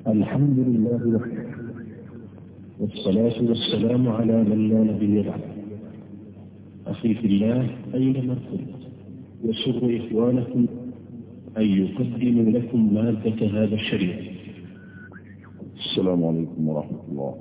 الحمد لله وحده والصلاة والسلام على من لا نبي بعده أخي في الله أينما كنت يسر إخوانكم أن يقدموا لكم مادة هذا الشريط السلام عليكم ورحمة الله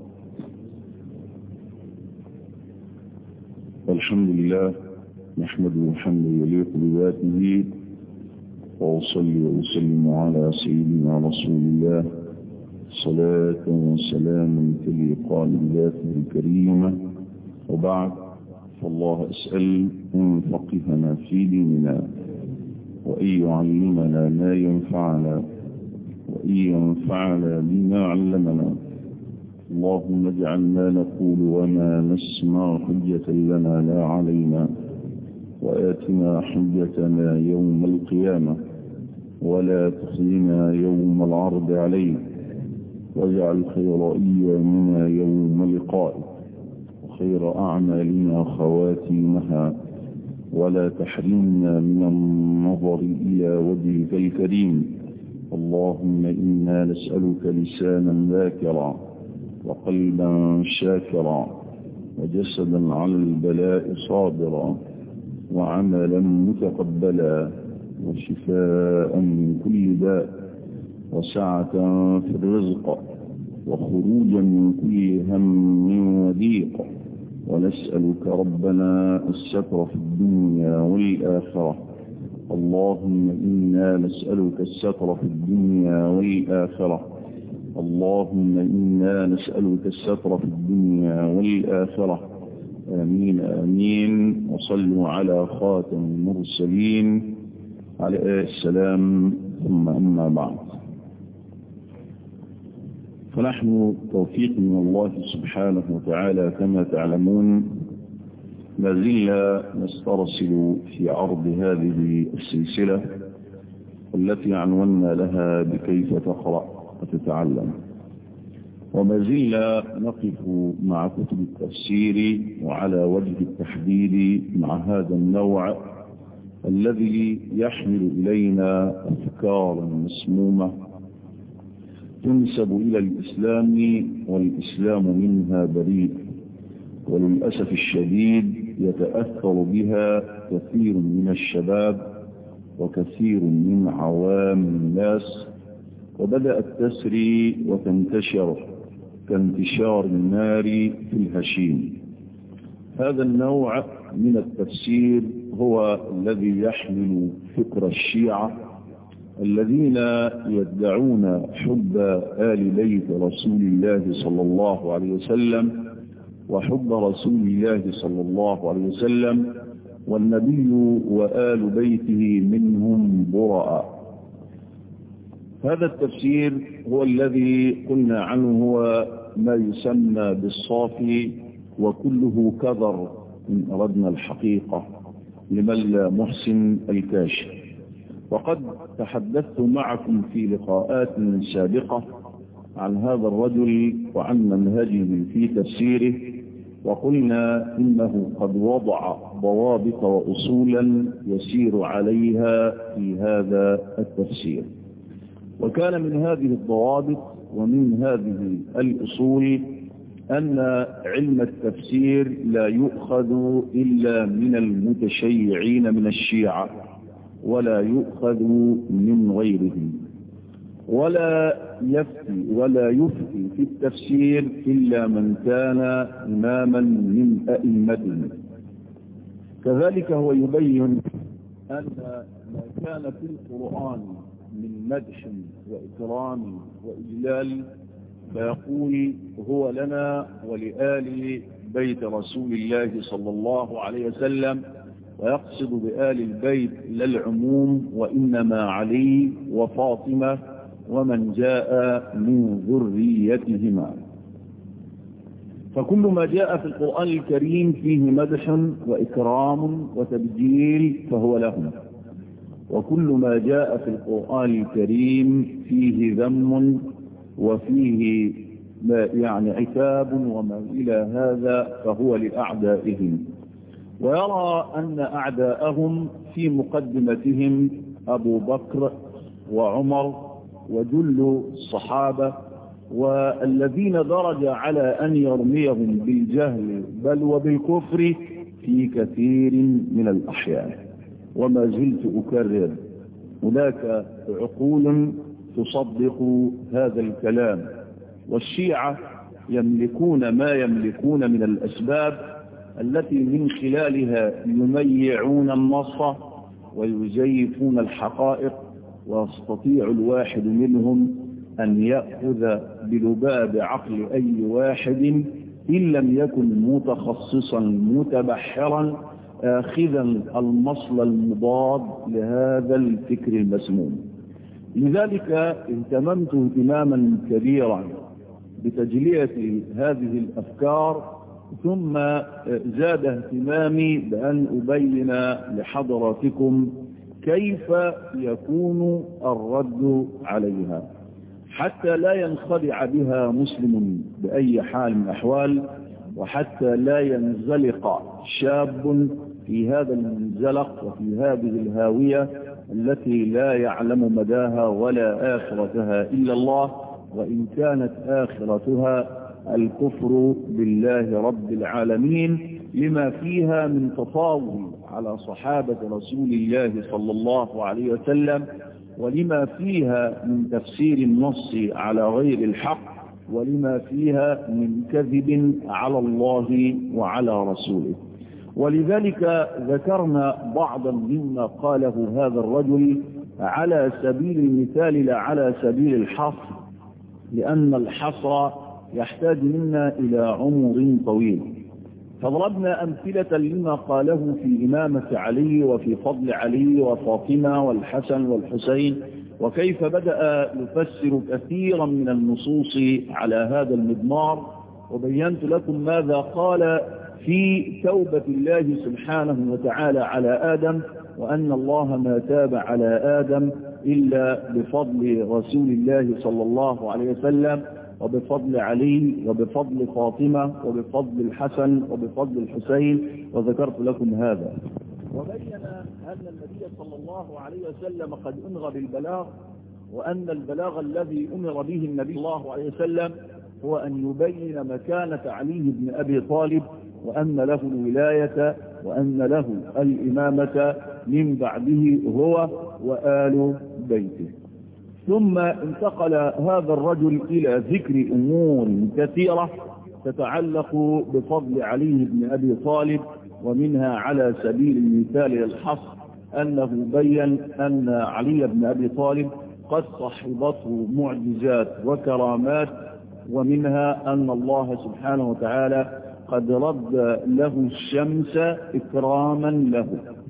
الحمد لله نحمده حمدا يليق بذاته وأصلي وأسلم على سيدنا رسول الله صلاة وسلام تليقان بذاته الكريمة وبعد فالله أسأل أن يفقهنا في ديننا وأن يعلمنا ما ينفعنا وأن ينفعنا بما علمنا اللهم اجعل ما نقول وما نسمع حجة لنا لا علينا وآتنا حجتنا يوم القيامة ولا تخزنا يوم العرض عليك واجعل خير أيامنا يوم لقائك وخير أعمالنا خواتيمها ولا تحرمنا من النظر إلى وجهك الكريم اللهم إنا نسألك لسانا ذاكرا وقلبا شاكرا وجسدا على البلاء صابرا وعملا متقبلا وشفاء من كل داء وسعة في الرزق وخروجا من كل هم وضيق ونسألك ربنا الستر في الدنيا والآخرة اللهم إنا نسألك الستر في الدنيا والآخرة اللهم إنا نسألك الستر في الدنيا والآخرة آمين آمين وصلوا على خاتم المرسلين عليه السلام ثم أما بعد فنحن توفيق من الله سبحانه وتعالى كما تعلمون ما زلنا نسترسل في عرض هذه السلسلة التي عنونا لها بكيف تقرأ وتتعلم وما زلنا نقف مع كتب التفسير وعلى وجه التحديد مع هذا النوع الذي يحمل إلينا أفكارا مسمومة تنسب إلى الإسلام والإسلام منها بريء وللأسف الشديد يتأثر بها كثير من الشباب وكثير من عوام الناس وبدأت تسري وتنتشر كانتشار النار في الهشيم هذا النوع من التفسير هو الذي يحمل فكر الشيعة الذين يدعون حب آل بيت رسول الله صلى الله عليه وسلم وحب رسول الله صلى الله عليه وسلم والنبي وآل بيته منهم براء هذا التفسير هو الذي قلنا عنه هو ما يسمى بالصافي وكله كذر إن أردنا الحقيقة لمن لا محسن الكاشف وقد تحدثت معكم في لقاءات سابقة عن هذا الرجل وعن منهجه في تفسيره وقلنا إنه قد وضع ضوابط وأصولا يسير عليها في هذا التفسير وكان من هذه الضوابط ومن هذه الأصول أن علم التفسير لا يؤخذ إلا من المتشيعين من الشيعة ولا يؤخذ من غيرهم ولا يفتي ولا يفتي في التفسير إلا من كان إماما من أئمتهم كذلك هو يبين أن ما كان في القرآن من مدح وإكرام وإجلال فيقول هو لنا ولآل بيت رسول الله صلى الله عليه وسلم ويقصد بآل البيت لا العموم وإنما علي وفاطمة ومن جاء من ذريتهما فكل ما جاء في القرآن الكريم فيه مدح وإكرام وتبجيل فهو لهم وكل ما جاء في القرآن الكريم فيه ذم وفيه ما يعني عتاب وما إلى هذا فهو لأعدائهم ويرى أن أعداءهم في مقدمتهم أبو بكر وعمر وجل الصحابة والذين درج على أن يرميهم بالجهل بل وبالكفر في كثير من الأحيان وما زلت أكرر هناك عقول تصدق هذا الكلام والشيعة يملكون ما يملكون من الأسباب التي من خلالها يميعون النص ويزيفون الحقائق ويستطيع الواحد منهم أن يأخذ بلباب عقل أي واحد إن لم يكن متخصصا متبحرا آخذا المصل المضاد لهذا الفكر المسموم لذلك اهتممت اهتماما كبيرا بتجلية هذه الأفكار ثم زاد اهتمامي بأن أبين لحضراتكم كيف يكون الرد عليها حتى لا ينخدع بها مسلم بأي حال من الأحوال وحتى لا ينزلق شاب في هذا المنزلق وفي هذه الهاوية التي لا يعلم مداها ولا آخرتها إلا الله وإن كانت آخرتها الكفر بالله رب العالمين لما فيها من تطاول على صحابة رسول الله صلى الله عليه وسلم ولما فيها من تفسير النص على غير الحق ولما فيها من كذب على الله وعلى رسوله ولذلك ذكرنا بعضا مما قاله هذا الرجل على سبيل المثال لا على سبيل الحصر لأن الحصر يحتاج منا إلى عمر طويل فضربنا أمثلة لما قاله في إمامة علي وفي فضل علي وفاطمة والحسن والحسين وكيف بدأ يفسر كثيرا من النصوص على هذا المضمار وبينت لكم ماذا قال في توبة الله سبحانه وتعالى على آدم وأن الله ما تاب على آدم إلا بفضل رسول الله صلى الله عليه وسلم وبفضل علي وبفضل فاطمة وبفضل الحسن وبفضل الحسين وذكرت لكم هذا وبين أن النبي صلى الله عليه وسلم قد أمر بالبلاغ وأن البلاغ الذي أمر به النبي صلى الله عليه وسلم هو أن يبين مكانة علي بن أبي طالب وأن له الولاية وأن له الإمامة من بعده هو وآل بيته ثم انتقل هذا الرجل إلى ذكر أمور كثيرة تتعلق بفضل علي بن أبي طالب ومنها على سبيل المثال للحصر أنه بين أن علي بن أبي طالب قد صحبته معجزات وكرامات ومنها أن الله سبحانه وتعالى قد رد له الشمس إكراما له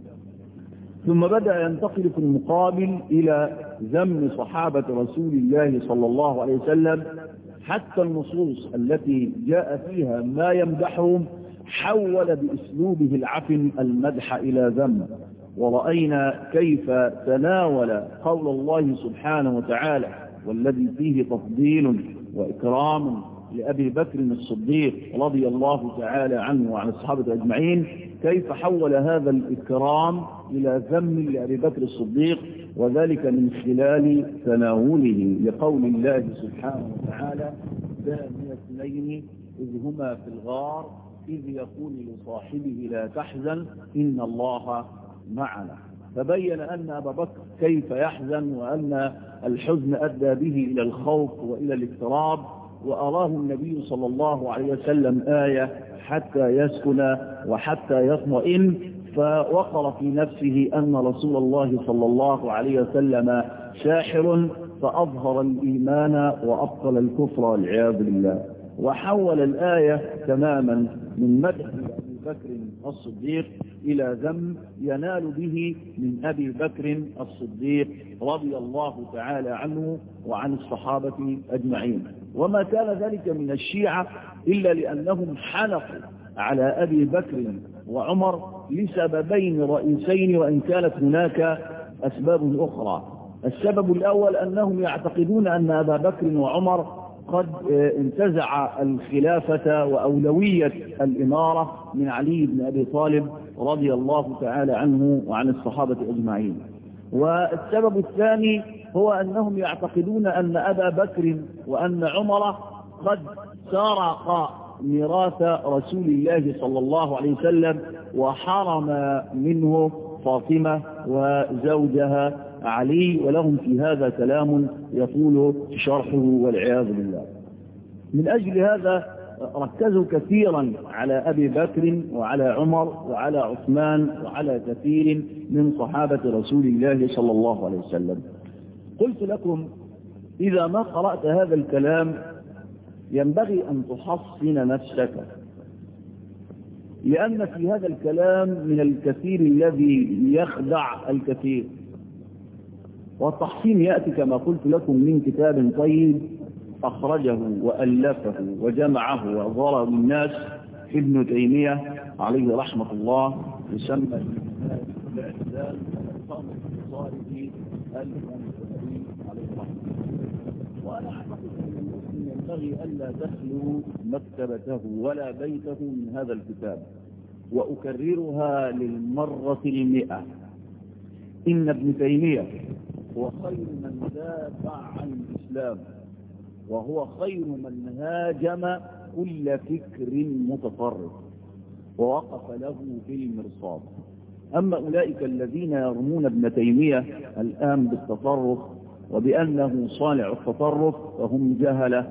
ثم بدأ ينتقل في المقابل إلى ذم صحابة رسول الله صلى الله عليه وسلم حتى النصوص التي جاء فيها ما يمدحهم حول بأسلوبه العفن المدح إلى ذم ورأينا كيف تناول قول الله سبحانه وتعالى والذي فيه تفضيل وإكرام لأبي بكر الصديق رضي الله تعالى عنه وعن الصحابة أجمعين كيف حول هذا الإكرام إلى ذم لأبي بكر الصديق وذلك من خلال تناوله لقول الله سبحانه وتعالى ثاني اثنين إذ هما في الغار إذ يقول لصاحبه لا تحزن إن الله معنا فبين أن أبا بكر كيف يحزن وأن الحزن أدى به إلى الخوف وإلى الاضطراب وأراه النبي صلى الله عليه وسلم آية حتى يسكن وحتى يطمئن فوقر في نفسه أن رسول الله صلى الله عليه وسلم ساحر فأظهر الإيمان وأبطل الكفر والعياذ بالله وحول الآية تماما من مدح أبي بكر الصديق إلى ذم ينال به من أبي بكر الصديق رضي الله تعالى عنه وعن الصحابة أجمعين وما كان ذلك من الشيعة إلا لأنهم حنقوا على أبي بكر وعمر لسببين رئيسين وإن كانت هناك أسباب أخرى السبب الأول أنهم يعتقدون أن أبا بكر وعمر قد انتزع الخلافة وأولوية الإمارة من علي بن أبي طالب رضي الله تعالى عنه وعن الصحابة أجمعين والسبب الثاني هو أنهم يعتقدون أن أبا بكر وأن عمر قد سرق ميراث رسول الله صلى الله عليه وسلم وحرم منه فاطمة وزوجها علي ولهم في هذا كلام يطول شرحه والعياذ بالله من أجل هذا ركزوا كثيرا على أبي بكر وعلى عمر وعلى عثمان وعلى كثير من صحابة رسول الله صلى الله عليه وسلم قلت لكم إذا ما قرأت هذا الكلام ينبغي أن تحصن نفسك لأن في هذا الكلام من الكثير الذي يخدع الكثير والتحصين يأتي كما قلت لكم من كتاب طيب أخرجه وألفه وجمعه وأظهره للناس ابن تيمية عليه رحمة الله يسمى الاعتدال وأنا أعتقد أن المسلم ينبغي ألا تخلو مكتبته ولا بيته من هذا الكتاب وأكررها للمرة المئة إن ابن تيمية هو خير من دافع عن الإسلام وهو خير من هاجم كل فكر متطرف ووقف له في المرصاد أما أولئك الذين يرمون ابن تيمية الآن بالتطرف وبأنه صانع التطرف فهم جهلة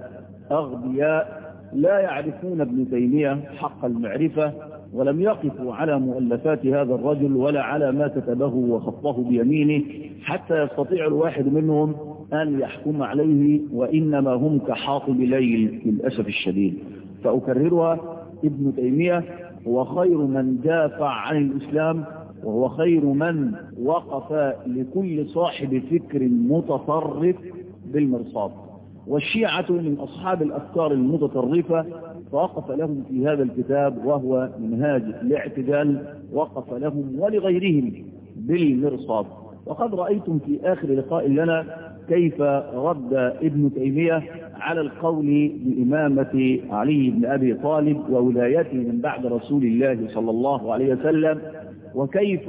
أغبياء لا يعرفون ابن تيمية حق المعرفة ولم يقفوا على مؤلفات هذا الرجل ولا على ما كتبه وخطه بيمينه حتى يستطيع الواحد منهم أن يحكم عليه وإنما هم كحاطب ليل للأسف الشديد فأكررها ابن تيمية هو خير من دافع عن الإسلام وهو خير من وقف لكل صاحب فكر متطرف بالمرصاد والشيعة من أصحاب الأفكار المتطرفة فوقف لهم في هذا الكتاب وهو منهاج الاعتدال وقف لهم ولغيرهم بالمرصاد وقد رأيتم في آخر لقاء لنا كيف رد ابن تيمية على القول بإمامة علي بن أبي طالب وولايته من بعد رسول الله صلى الله عليه وسلم وكيف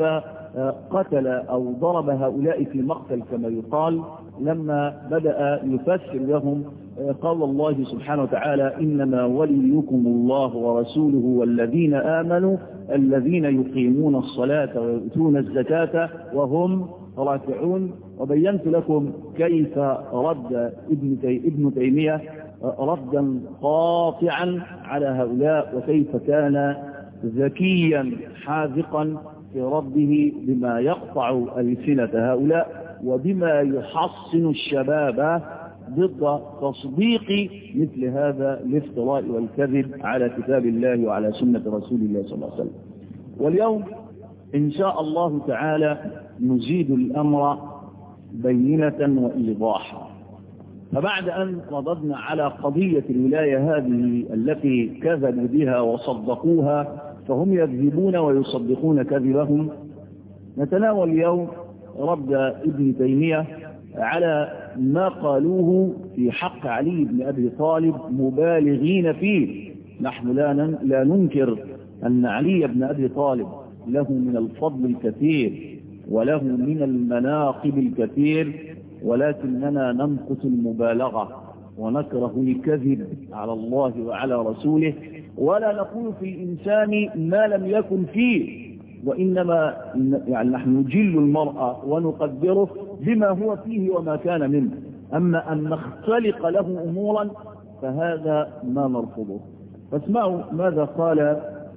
قتل أو ضرب هؤلاء في مقتل كما يقال لما بدأ يفسر لهم قال الله سبحانه وتعالى إنما وليكم الله ورسوله والذين آمنوا الذين يقيمون الصلاة ويؤتون الزكاة وهم راكعون وبينت لكم كيف رد ابن, تي ابن تيمية ردا قاطعا على هؤلاء وكيف كان ذكيا حاذقا في رده بما يقطع ألسنة هؤلاء وبما يحصن الشباب ضد تصديق مثل هذا الافتراء والكذب على كتاب الله وعلى سنة رسول الله صلى الله عليه وسلم واليوم إن شاء الله تعالى نزيد الأمر بينة وإيضاحا فبعد أن رددنا على قضية الولاية هذه التي كذبوا بها وصدقوها فهم يكذبون ويصدقون كذبهم نتناول اليوم رد ابن تيمية على ما قالوه في حق علي بن أبي طالب مبالغين فيه نحن لا, لا ننكر أن علي بن أبي طالب له من الفضل الكثير وله من المناقب الكثير ولكننا نمقت المبالغة ونكره الكذب على الله وعلى رسوله ولا نقول في الإنسان ما لم يكن فيه وإنما يعني نحن نجل المرأة ونقدره بما هو فيه وما كان منه أما أن نختلق له أمورا فهذا ما نرفضه فاسمعوا ماذا قال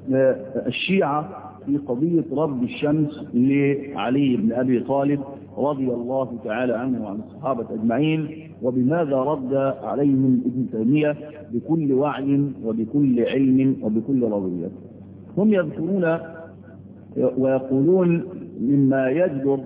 الشيعة في قضية رب الشمس لعلي بن أبي طالب رضي الله تعالى عنه وعن الصحابة أجمعين وبماذا رد عليهم ابن تيمية بكل وعي وبكل علم وبكل رضية هم يذكرون ويقولون مما يجدر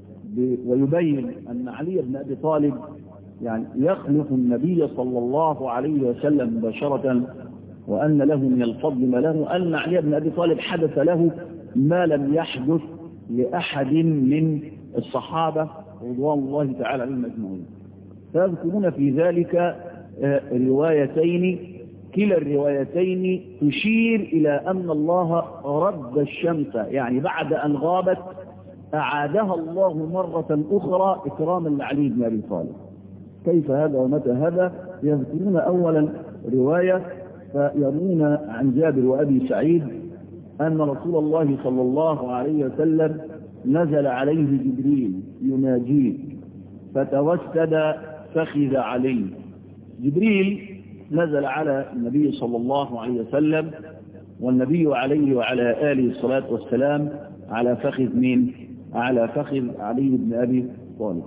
ويبين أن علي بن أبي طالب يعني يخلف النبي صلى الله عليه وسلم مباشرة وأن له من الفضل ما له أن علي بن أبي طالب حدث له ما لم يحدث لأحد من الصحابة رضوان الله تعالى عليهم أجمعين فيذكرون في ذلك روايتين كلا الروايتين تشير إلى أن الله رد الشمس يعني بعد أن غابت أعادها الله مرة أخرى إكراما لعلي بن أبي طالب كيف هذا ومتى هذا يذكرون أولا رواية فيرون عن جابر وأبي سعيد أن رسول الله صلى الله عليه وسلم نزل عليه جبريل يناجيه فتوسد فخذ عليه جبريل نزل على النبي صلى الله عليه وسلم والنبي عليه وعلى آله الصلاة والسلام على فخذ مين على فخذ علي بن أبي طالب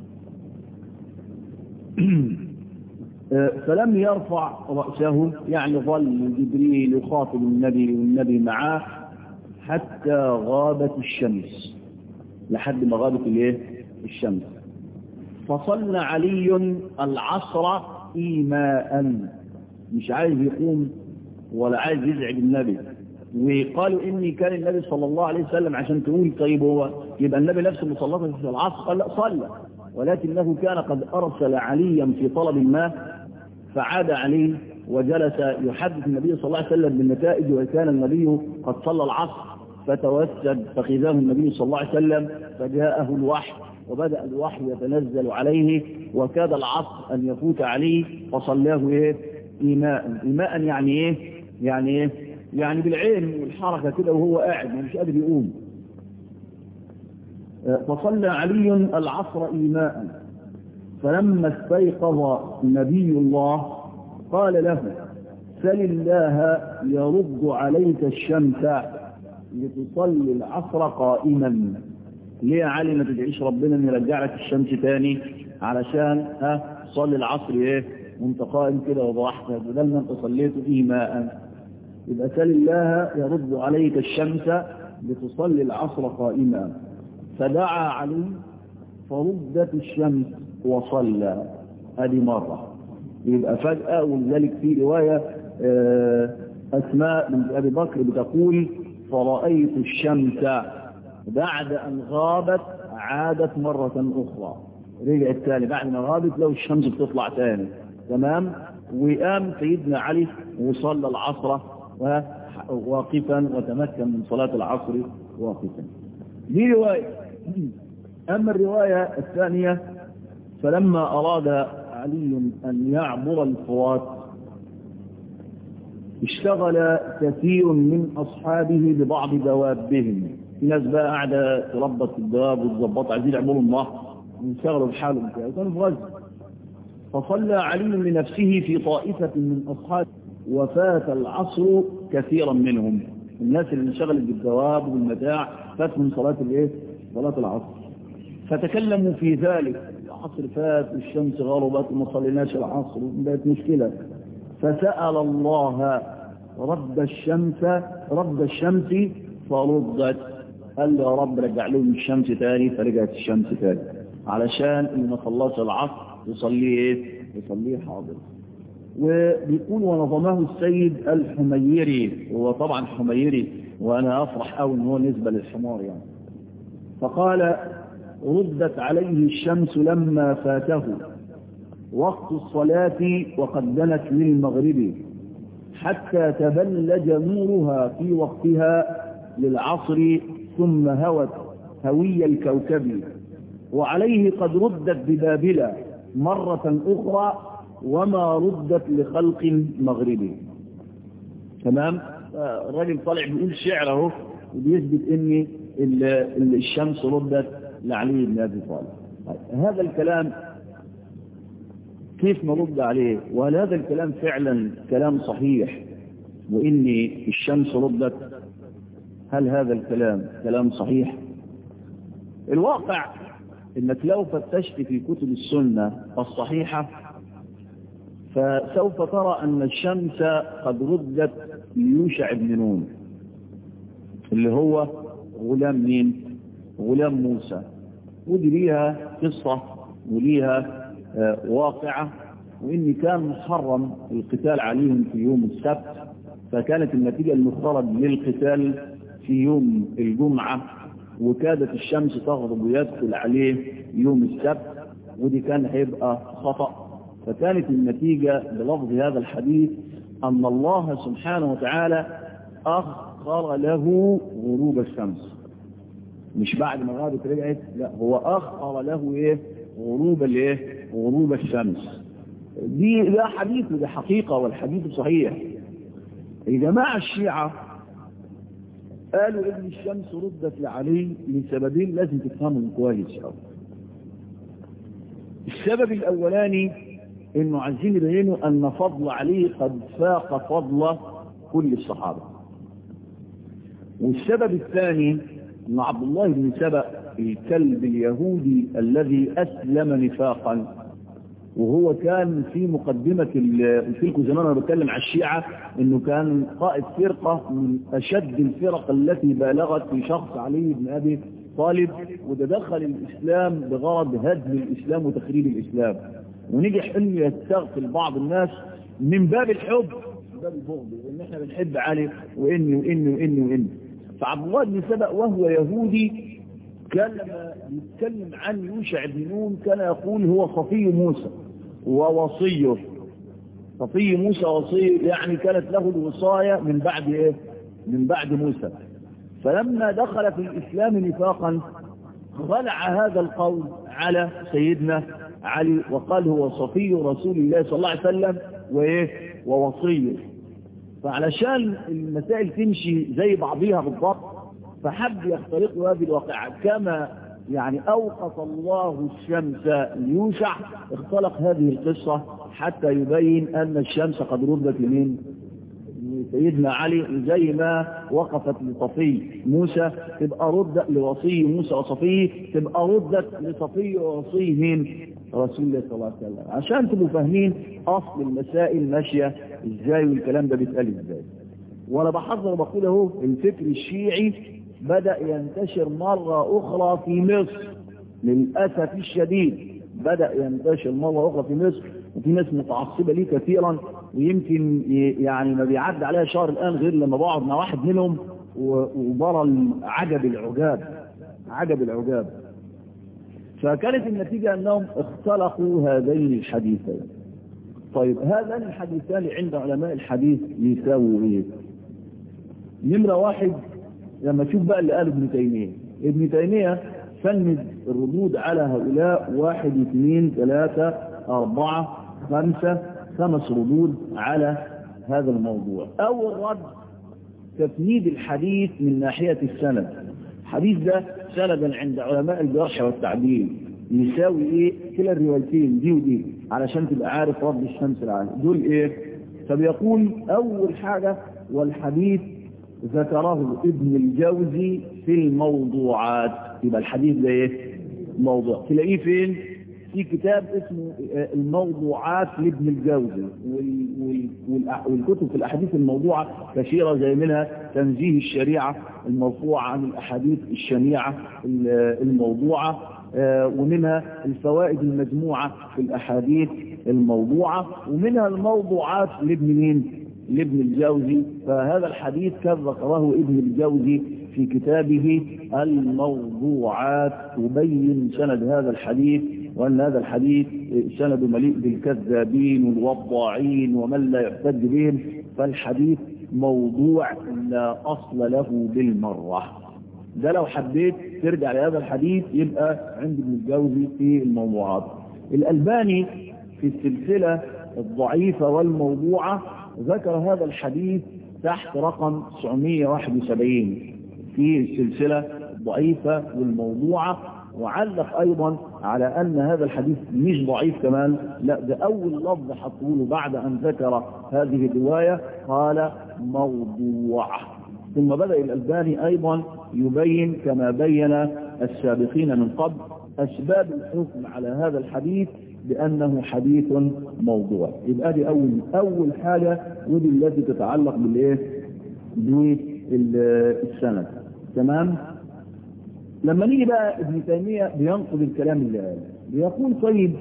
فلم يرفع رأسه يعني ظل جبريل يخاطب النبي والنبي معاه حتى غابت الشمس لحد ما غابت الايه الشمس فصلى علي العصر إيماء مش عايز يقوم ولا عايز يزعج النبي وقالوا إني كان النبي صلى الله عليه وسلم عشان تقول طيب هو يبقى النبي نفسه مسلطا في العصر قال لا صلى ولكنه كان قد أرسل عليا في طلب ما فعاد عليه وجلس يحدث النبي صلى الله عليه وسلم بالنتائج وكان النبي قد صلى العصر فتوسد فخذاه النبي صلى الله عليه وسلم فجاءه الوحي وبدأ الوحي يتنزل عليه وكاد العصر أن يفوت عليه فصلاه إيه إيماء إيماء يعني إيه يعني إيه يعني بالعين والحركة كده وهو قاعد مش قادر يقوم فصلى علي العصر إيماء فلما استيقظ نبي الله قال له سل الله يرد عليك الشمس لتصلي العصر قائما ليه يا علي ما تدعيش ربنا ان يرجع لك الشمس تاني علشان ها تصلي العصر ايه وانت قائم كده وضحت بدل ما انت صليته ايماء يبقى سل الله يرد عليك الشمس لتصلي العصر قائما فدعا علي فردت الشمس وصلى هذه مرة يبقى فجأة ولذلك في رواية أسماء بنت أبي بكر بتقول فرأيت الشمس بعد أن غابت عادت مرة أخرى رجعت تاني بعد ما غابت لو الشمس بتطلع تاني تمام وقام سيدنا علي وصلى العصر واقفا وتمكن من صلاة العصر واقفا دي رواية أما الرواية الثانية فلما أراد علي أن يعبر الفرات اشتغل كثير من أصحابه ببعض دوابهم في ناس بقى قاعدة تربط الدواب وتظبط عايزين يعملوا النهر ويشتغلوا بحالهم كده كانوا في غزة فصلى علي لنفسه في طائفة من أصحابه وفات العصر كثيرا منهم الناس اللي انشغلت بالدواب والمتاع فاتهم صلاة الايه؟ صلاة العصر فتكلموا في ذلك العصر فات والشمس غربت وما صليناش العصر بقت مشكلة فسأل الله رب الشمس رب الشمس فردت قال له يا رب رجع لهم الشمس تاني فرجعت الشمس تاني علشان اللي ما صلاش العصر يصليه ايه؟ يصليه حاضر وبيقول ونظمه السيد الحميري هو طبعا حميري وانا افرح قوي ان هو نسبة للحمار يعني فقال ردت عليه الشمس لما فاته وقت الصلاة وقد دنت للمغرب حتى تبلج نورها في وقتها للعصر ثم هوت هوي الكوكب وعليه قد ردت ببابل مرة أخرى وما ردت لخلق مغربي تمام الراجل طالع بيقول شعر اهو وبيثبت ان الشمس ردت لعلي بن ابي طالب هذا الكلام كيف نرد عليه وهل هذا الكلام فعلا كلام صحيح وان الشمس ردت هل هذا الكلام كلام صحيح الواقع انك لو فتشت في كتب السنة الصحيحة فسوف ترى ان الشمس قد ردت ليوشع بن نون اللي هو غلام مين غلام موسى ودي ليها قصة وليها آه واقعة وإن كان محرم القتال عليهم في يوم السبت فكانت النتيجة المفترض للقتال في يوم الجمعة وكادت الشمس تغرب ويدخل عليه يوم السبت ودي كان هيبقى خطأ فكانت النتيجة بلفظ هذا الحديث أن الله سبحانه وتعالى أخر له غروب الشمس مش بعد ما غابت رجعت لا هو أخر له إيه غروب الإيه غروب الشمس دي ده حديث وده حقيقة والحديث صحيح الجماعة الشيعة قالوا ان الشمس ردت لعلي لسببين لازم تفهمهم كويس قوي السبب الاولاني انه عايزين يبينوا ان فضل علي قد فاق فضل كل الصحابه والسبب الثاني ان عبد الله بن سبأ الكلب اليهودي الذي اسلم نفاقا وهو كان في مقدمة قلت لكم زمان انا بتكلم على الشيعة انه كان قائد فرقة من اشد الفرق التي بالغت في شخص علي بن ابي طالب وتدخل الاسلام بغرض هدم الاسلام وتخريب الاسلام ونجح انه يستغفل بعض الناس من باب الحب من باب البغض وان احنا بنحب علي واني واني واني واني فعبد الله بن سبأ وهو يهودي كان لما يتكلم عن يوشع بن نون كان يقول هو صفي موسى ووصيه صفي موسى وصي يعني كانت له الوصاية من بعد ايه من بعد موسى فلما دخل في الإسلام نفاقا خلع هذا القول على سيدنا علي وقال هو صفي رسول الله صلى الله عليه وسلم وايه ووصيه فعلشان المسائل تمشي زي بعضيها بالضبط فحب يخترقوا هذه الواقعة كما يعني أوقف الله الشمس ليوشع اختلق هذه القصة حتى يبين أن الشمس قد ردت لمين سيدنا علي زي ما وقفت لصفي موسى تبقى ردت لوصي موسى وصفيه تبقى ردت لصفي ووصي مين رسول الله صلى الله عليه وسلم عشان تبقوا فاهمين أصل المسائل ماشية ازاي والكلام ده بيتقال ازاي وانا بحذر بقول اهو الفكر الشيعي بدأ ينتشر مرة أخرى في مصر للأسف الشديد بدأ ينتشر مرة أخرى في مصر وفي ناس متعصبة ليه كثيرا ويمكن يعني ما بيعدي عليها شهر الآن غير لما بقعد مع واحد منهم وبرى عجب العجاب عجب العجاب فكانت النتيجة أنهم اختلقوا هذين الحديثين طيب هذان الحديثان عند علماء الحديث يساووا ايه نمرة واحد لما تشوف بقى اللي قاله ابن تيمية ابن تيمية فند الردود على هؤلاء واحد اثنين ثلاثة أربعة خمسة خمس ردود على هذا الموضوع أول رد تفنيد الحديث من ناحية السند الحديث ده سندا عند علماء الجرح والتعديل يساوي ايه كلا الروايتين دي ودي علشان تبقى عارف رد الشمس العالي دول ايه فبيقول اول حاجة والحديث ذكره ابن الجوزي في الموضوعات يبقى الحديث ده ايه موضوع تلاقيه فين في كتاب اسمه الموضوعات لابن الجوزي والكتب في الاحاديث الموضوعه كثيره زي منها تنزيه الشريعه المرفوعه عن الاحاديث الشنيعه الموضوعه ومنها الفوائد المجموعه في الاحاديث الموضوعه ومنها الموضوعات لابن مين؟ لابن الجوزي فهذا الحديث كان ذكره ابن الجوزي في كتابه الموضوعات يبين سند هذا الحديث وأن هذا الحديث سند مليء بالكذابين والوضاعين ومن لا يحتج بهم فالحديث موضوع لا أصل له بالمرة ده لو حبيت ترجع لهذا الحديث يبقى عند ابن الجوزي في الموضوعات الألباني في السلسلة الضعيفة والموضوعة ذكر هذا الحديث تحت رقم 971 في السلسلة الضعيفة والموضوعة وعلق أيضا على أن هذا الحديث مش ضعيف كمان لا ده أول لفظ حطوله بعد أن ذكر هذه الرواية قال موضوع ثم بدأ الألباني أيضا يبين كما بين السابقين من قبل أسباب الحكم على هذا الحديث بأنه حديث موضوع يبقى دي أول أول حاجة ودي التي تتعلق بالإيه بالسند تمام لما نيجي بقى ابن تيمية بينقض الكلام اللي قال بيقول طيب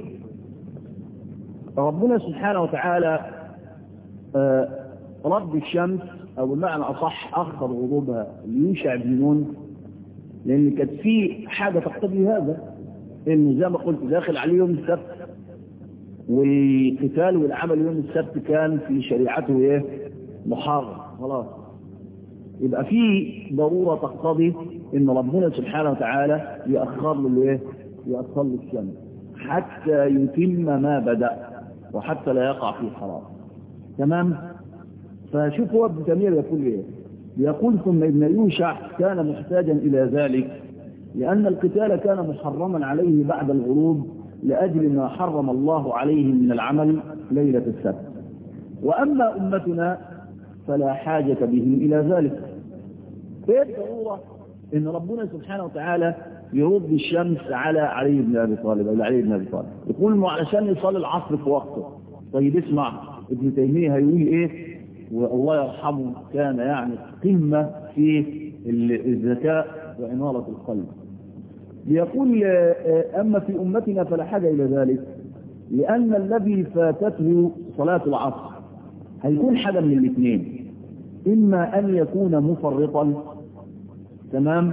ربنا سبحانه وتعالى آه رب الشمس او بمعنى اصح اخر غروبها ليوشع بن نون لان كانت في حاجة تقتضي هذا انه زي ما قلت داخل عليه يوم السبت والقتال والعمل يوم السبت كان في شريعته ايه محرم خلاص يبقى في ضرورة تقتضي ان ربنا سبحانه وتعالى يأخر له الايه يأخر له الشمس حتى يتم ما بدأ وحتى لا يقع في حرام تمام فشوف هو ابن تيميه يقول ايه يقول ثم ابن يوشع كان محتاجا الى ذلك لان القتال كان محرما عليه بعد الغروب لاجل ما حرم الله عليه من العمل ليله السبت واما امتنا فلا حاجه بهم الى ذلك ايه الضروره ان ربنا سبحانه وتعالى يرد الشمس على علي بن ابي طالب او علي بن ابي طالب يقول انه علشان يصلي العصر في وقته طيب اسمع ابن تيميه هيقول ايه والله يرحمه كان يعني قمه في الذكاء واناره القلب يقول اما في امتنا فلا حاجه الى ذلك لان الذي فاتته صلاه العصر هيكون حاجه من الاثنين اما ان يكون مفرطا تمام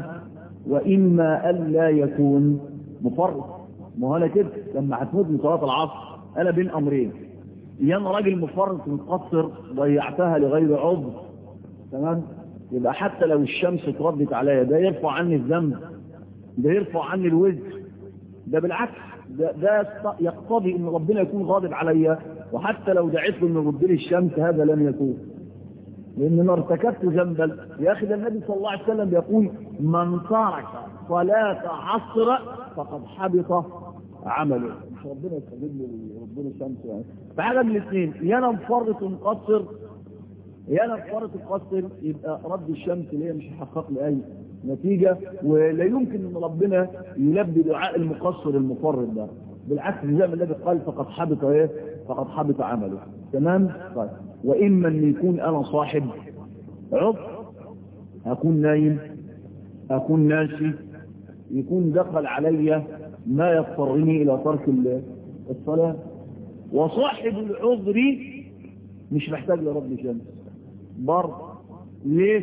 واما ان لا يكون مفرط ما هو انا كده لما هتموت من صلاه العصر انا بين امرين يا انا راجل مفرط مقصر ضيعتها لغير عذر تمام يبقى حتى لو الشمس اتردت عليا ده يرفع عني الذنب ده يرفع عني الوزر ده بالعكس ده, ده يقتضي ان ربنا يكون غاضب عليا وحتى لو دعيت له انه يرد لي الشمس هذا لن يكون لان انا ارتكبت ذنبا يا اخي ده النبي صلى الله عليه وسلم يقول من ترك صلاه عصر فقد حبط عمله مش ربنا يستجيب له ربنا الشمس يعني فحاجه من الاثنين يا انا مفرط ومقصر يا انا مفرط ومقصر يبقى رد الشمس اللي هي مش هيحقق لي اي نتيجه ولا يمكن ان ربنا يلبي دعاء المقصر المفرط ده بالعكس زي ما النبي قال فقد حبط ايه فقد حبط عمله تمام طيب واما ان يكون انا صاحب عذر اكون نايم اكون ناسي يكون دخل علي ما يضطرني الى ترك الصلاه وصاحب العذر مش محتاج لرب شمس برضه ليه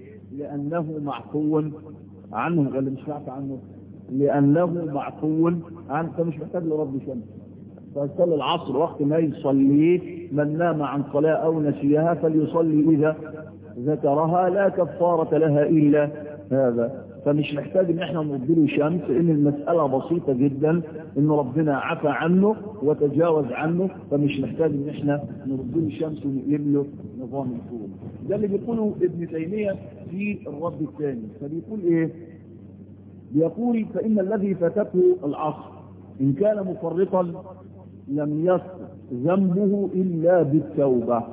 لانه معفو عنه ولا مش معفو عنه لانه معفو عنه فمش محتاج لرب شمس فصلى العصر وقت ما يصليه من نام عن صلاة أو نسيها فليصلي إذا ذكرها لا كفارة لها إلا هذا فمش محتاج ان احنا نرد له شمس ان المسألة بسيطة جدا ان ربنا عفى عنه وتجاوز عنه فمش محتاج ان احنا نرد له شمس ونقلب له نظام الكون ده اللي بيقوله ابن تيمية في الرد الثاني فبيقول ايه بيقول فان الذي فاتته العصر ان كان مفرطا لم يسقط ذنبه الا بالتوبة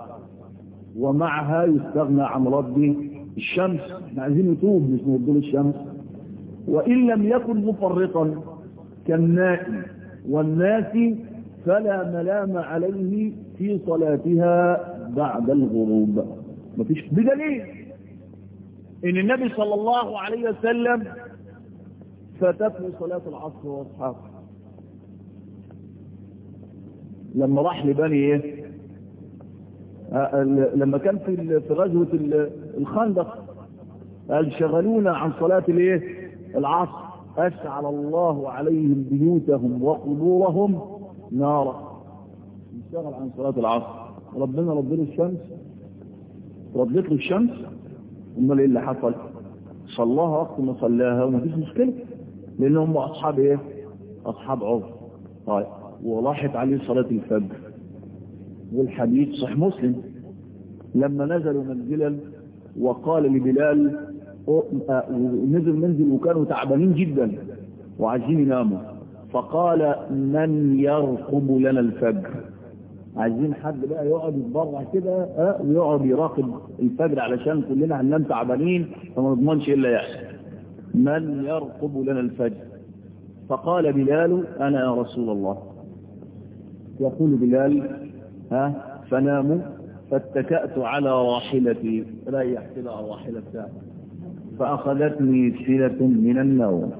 ومعها يستغنى عن رد الشمس احنا عايزين نتوب مش نرد الشمس وإن لم يكن مفرطا كالنائم والناس فلا ملام عليه في صلاتها بعد الغروب مفيش بدليل ان النبي صلى الله عليه وسلم فاتته صلاة العصر واصحابه لما راح لبني ايه لما كان في في غزوة الخندق قال شغلونا عن صلاة الايه العصر أشعل الله عليهم بيوتهم وقبورهم نارا اشتغل عن صلاة العصر ربنا ربنا الشمس ردت له الشمس امال ايه اللي حصل صلاها وقت ما صلاها وما فيش مشكلة لانهم اصحاب ايه اصحاب عذر طيب وراحت عليه صلاة الفجر والحديث صح مسلم لما نزلوا منزلا وقال لبلال نزل منزل وكانوا تعبانين جدا وعايزين يناموا فقال من يرقب لنا الفجر عايزين حد بقى يقعد يتبرع كده اه ويقعد يراقب الفجر علشان كلنا هننام تعبانين فما نضمنش ايه اللي يحصل من يرقب لنا الفجر فقال بلال انا يا رسول الله يقول بلال ها فناموا فاتكأت على راحلتي ريح كده على الراحلة بتاعتي فأخذتني سلة من النوم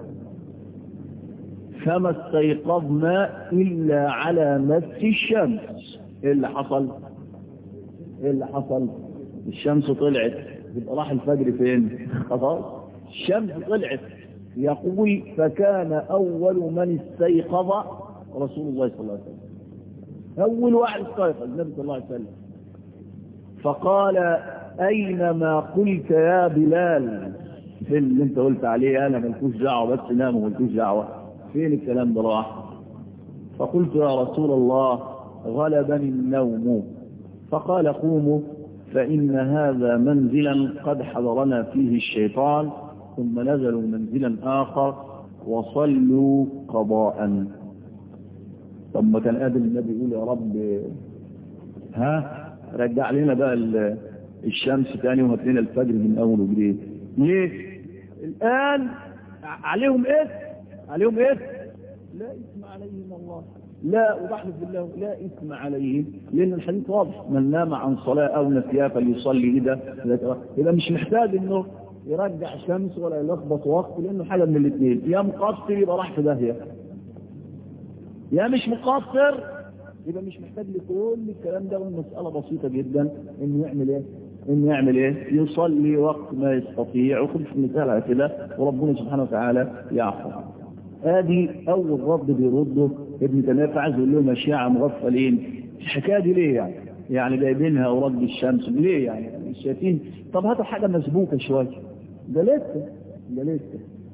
فما استيقظنا إلا على مس الشمس إيه اللي حصل إيه اللي حصل الشمس طلعت يبقى راح الفجر فين خلاص الشمس طلعت يقول فكان أول من استيقظ رسول الله صلى الله عليه وسلم أول واحد استيقظ النبي صلى الله عليه وسلم فقال أينما قلت يا بلال فين اللي انت قلت عليه انا ملكوش دعوه بس نام وملكوش دعوه فين الكلام ده راح فقلت يا رسول الله غلبني النوم فقال قوموا فإن هذا منزلا قد حضرنا فيه الشيطان ثم نزلوا منزلا آخر وصلوا قضاء طب ما كان قابل النبي يقول يا رب ها رجع لنا بقى الشمس تاني وهات لنا الفجر من اول وجديد ليه الان عليهم ايه عليهم ايه لا اسم عليهم الله لا وبحلف بالله لا اسم عليهم لان الحديث واضح من نام عن صلاه او نسيها فليصلي اذا يبقى مش محتاج انه يرجع شمس ولا يلخبط وقت لانه حاجه من الاثنين يا مقصر يبقى راح في داهيه يا مش مقصر يبقى مش محتاج لكل الكلام ده والمسألة بسيطة جدا انه يعمل ايه انه يعمل ايه يصلي وقت ما يستطيع وخلص المثال على كده وربنا سبحانه وتعالى يعفو ادي اول رد بيرده ابن تيميه فعايز يقول لهم اشياء مغفلين الحكايه دي ليه يعني يعني جايبينها ورد الشمس ليه يعني شايفين طب هاتوا حاجه مسبوكه شويه ده لسه ده لسه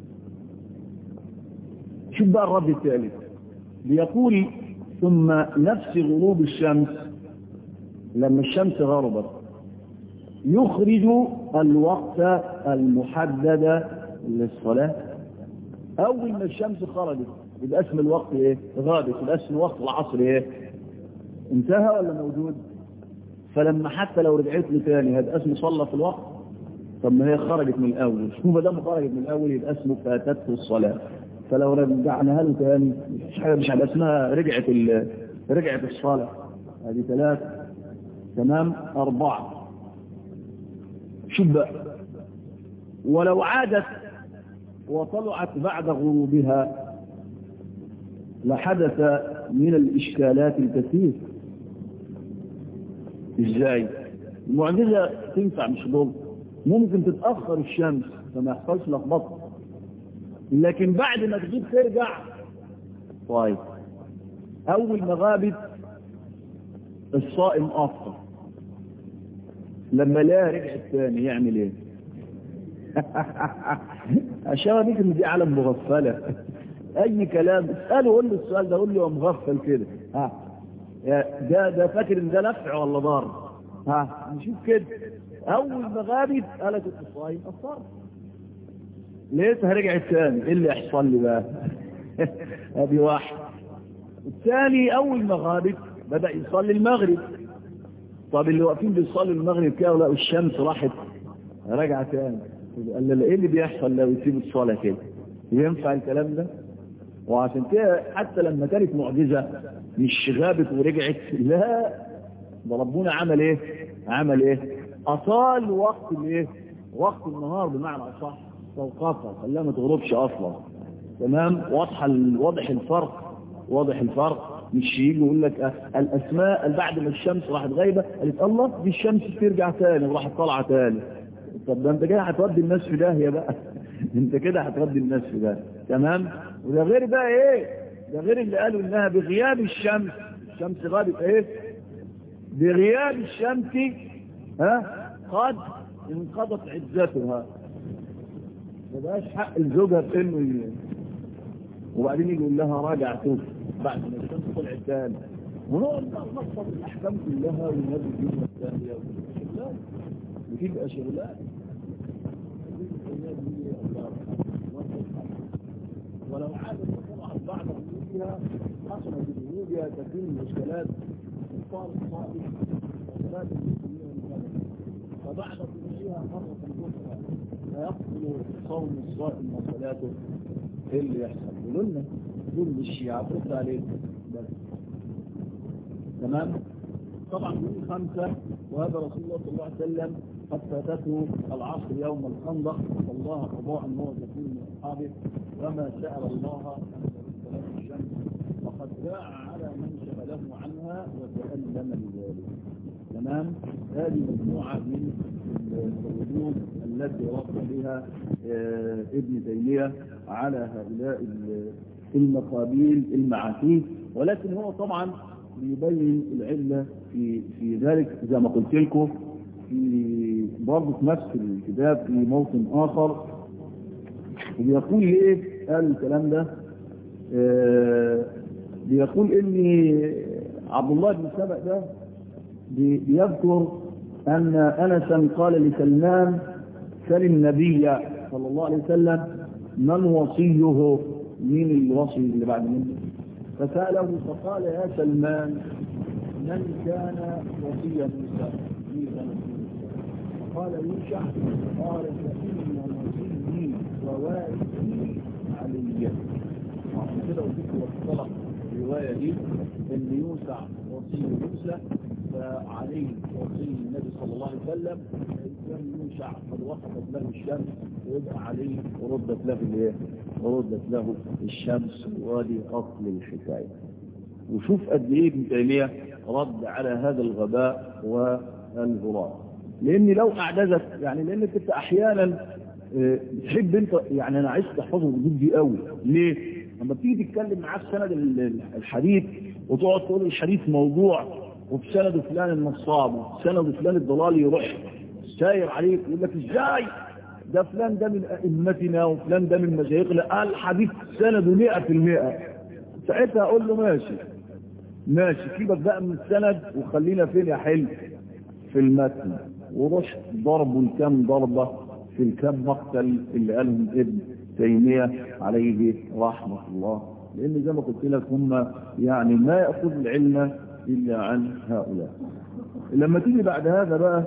شوف بقى الرد الثالث بيقول ثم نفس غروب الشمس لما الشمس غربت يخرج الوقت المحدد للصلاة أول ما الشمس خرجت يبقى اسم الوقت إيه؟ غابت يبقى اسم وقت العصر إيه؟ انتهى ولا موجود؟ فلما حتى لو رجعت له تاني هذا اسمه صلى في الوقت طب ما هي خرجت من الأول شو ما دام خرجت من الأول يبقى اسمه فاتته الصلاة فلو رجعناها له تاني مش حاجه مش هيبقى اسمها رجعت رجعت الصلاه هذه ثلاث تمام اربعه شوف بقى ولو عادت وطلعت بعد غروبها لحدث من الاشكالات الكثير ازاي المعجزه تنفع مش ضر ممكن تتاخر الشمس فما يحصلش لخبطه لكن بعد ما تجيب ترجع طيب اول ما غابت الصائم افطر لما لا رجعت تاني يعمل ايه عشان ديك ان دي عالم مغفله اي كلام اساله قول له السؤال ده قول له مغفل كده ها ده ده فاكر ان ده نفع ولا ضار ها نشوف كده اول ما غابت قالت الصائم افطر لقيتها رجعت تاني ايه اللي يحصل لي بقى ادي واحد الثاني اول ما غابت بدا يصلي المغرب طب اللي واقفين بيصلي المغرب كده ولقوا الشمس راحت رجع تاني قال له ايه اللي بيحصل لو يسيب الصلاه كده ينفع الكلام ده وعشان كده حتى لما كانت معجزه مش غابت ورجعت لا ده ربنا عمل ايه عمل ايه اطال وقت الايه وقت النهار بمعنى اصح توقفها خلاها ما تغربش اصلا تمام واضحه واضح الفرق واضح الفرق مش يجي يقول لك الاسماء بعد ما الشمس راحت غايبه قالت الله دي الشمس ترجع تاني وراحت طالعه تاني طب ده انت كده هتودي الناس في داهيه بقى انت كده هتودي الناس في داهيه تمام وده غير بقى ايه ده غير اللي قالوا انها بغياب الشمس الشمس غابت ايه بغياب الشمس ها قد انقضت عزتها ما بقاش حق الزوجة في انه ي... وبعدين يجي يقول لها راجع شوف بعد ما الشمس طلعت تاني ونقعد بقى نخطط الاحكام كلها والنبي الدنيا الثانيه شغلان بتبقى شغلان ولو عادت طلعت بعد وجودها حصلت بوجودها كثير من الاشكالات صار صالح وصلاه المسلمين فبعد خروجها مره اخرى فيقتل صوم الصائم وصلاته ايه اللي يحصل يقولوا لنا دول الشيعة ترد عليكم بس تمام طبعا يوم خمسة وهذا رسول الله صلى الله عليه وسلم قد فاتته العصر يوم الخندق والله قضاء هو كثير من اصحابه وما سأل الله ان صلاة الشمس وقد جاء على من شغله عنها وتألم لذلك تمام هذه مجموعة من الردود التي رد بها ابن تيمية على هؤلاء المقابيل المعاتيه ولكن هو طبعا بيبين العلة في في ذلك زي ما قلت لكم في برضه في نفس الكتاب في موطن آخر وبيقول ليه قال الكلام ده آه بيقول ان عبد الله بن سبأ ده بيذكر ان انسا قال لسلمان سل النبي صلى الله عليه وسلم من وصيه مين الوصي اللي بعد منه فسأله فقال يا سلمان من كان وصي موسى قال يوشع قال فإن وصيي ووارثي علي وعشان كده وجدت واختلط الرواية دي ان يوسع وصي موسى فعليه وصي النبي صلى الله عليه وسلم كان يوشع قد وقفت له الشمس ويبقى عليه وردت له الايه؟ وردت له الشمس وادي اصل الحكايه. وشوف قد ايه ابن تيميه رد على هذا الغباء والهراء. لان لو اعجزت يعني لانك انت احيانا بتحب انت يعني انا عايز تحفظه جدي قوي ليه؟ لما بتيجي تتكلم معاه في سند الحديث وتقعد تقول الحديث موضوع وفي سند فلان النصاب وفي سند فلان الضلال يروح ساير عليك يقول لك ازاي ده فلان ده من ائمتنا وفلان ده من مشايخنا قال حديث سنده 100% ساعتها اقول له ماشي ماشي سيبك بقى من السند وخلينا فين يا حلو في المتن ورحت ضربوا الكام ضربه في الكام مقتل اللي قالهم ابن تيميه عليه رحمه الله لان زي ما قلت لك هم يعني ما ياخذ العلم الا عن هؤلاء لما تيجي بعد هذا بقى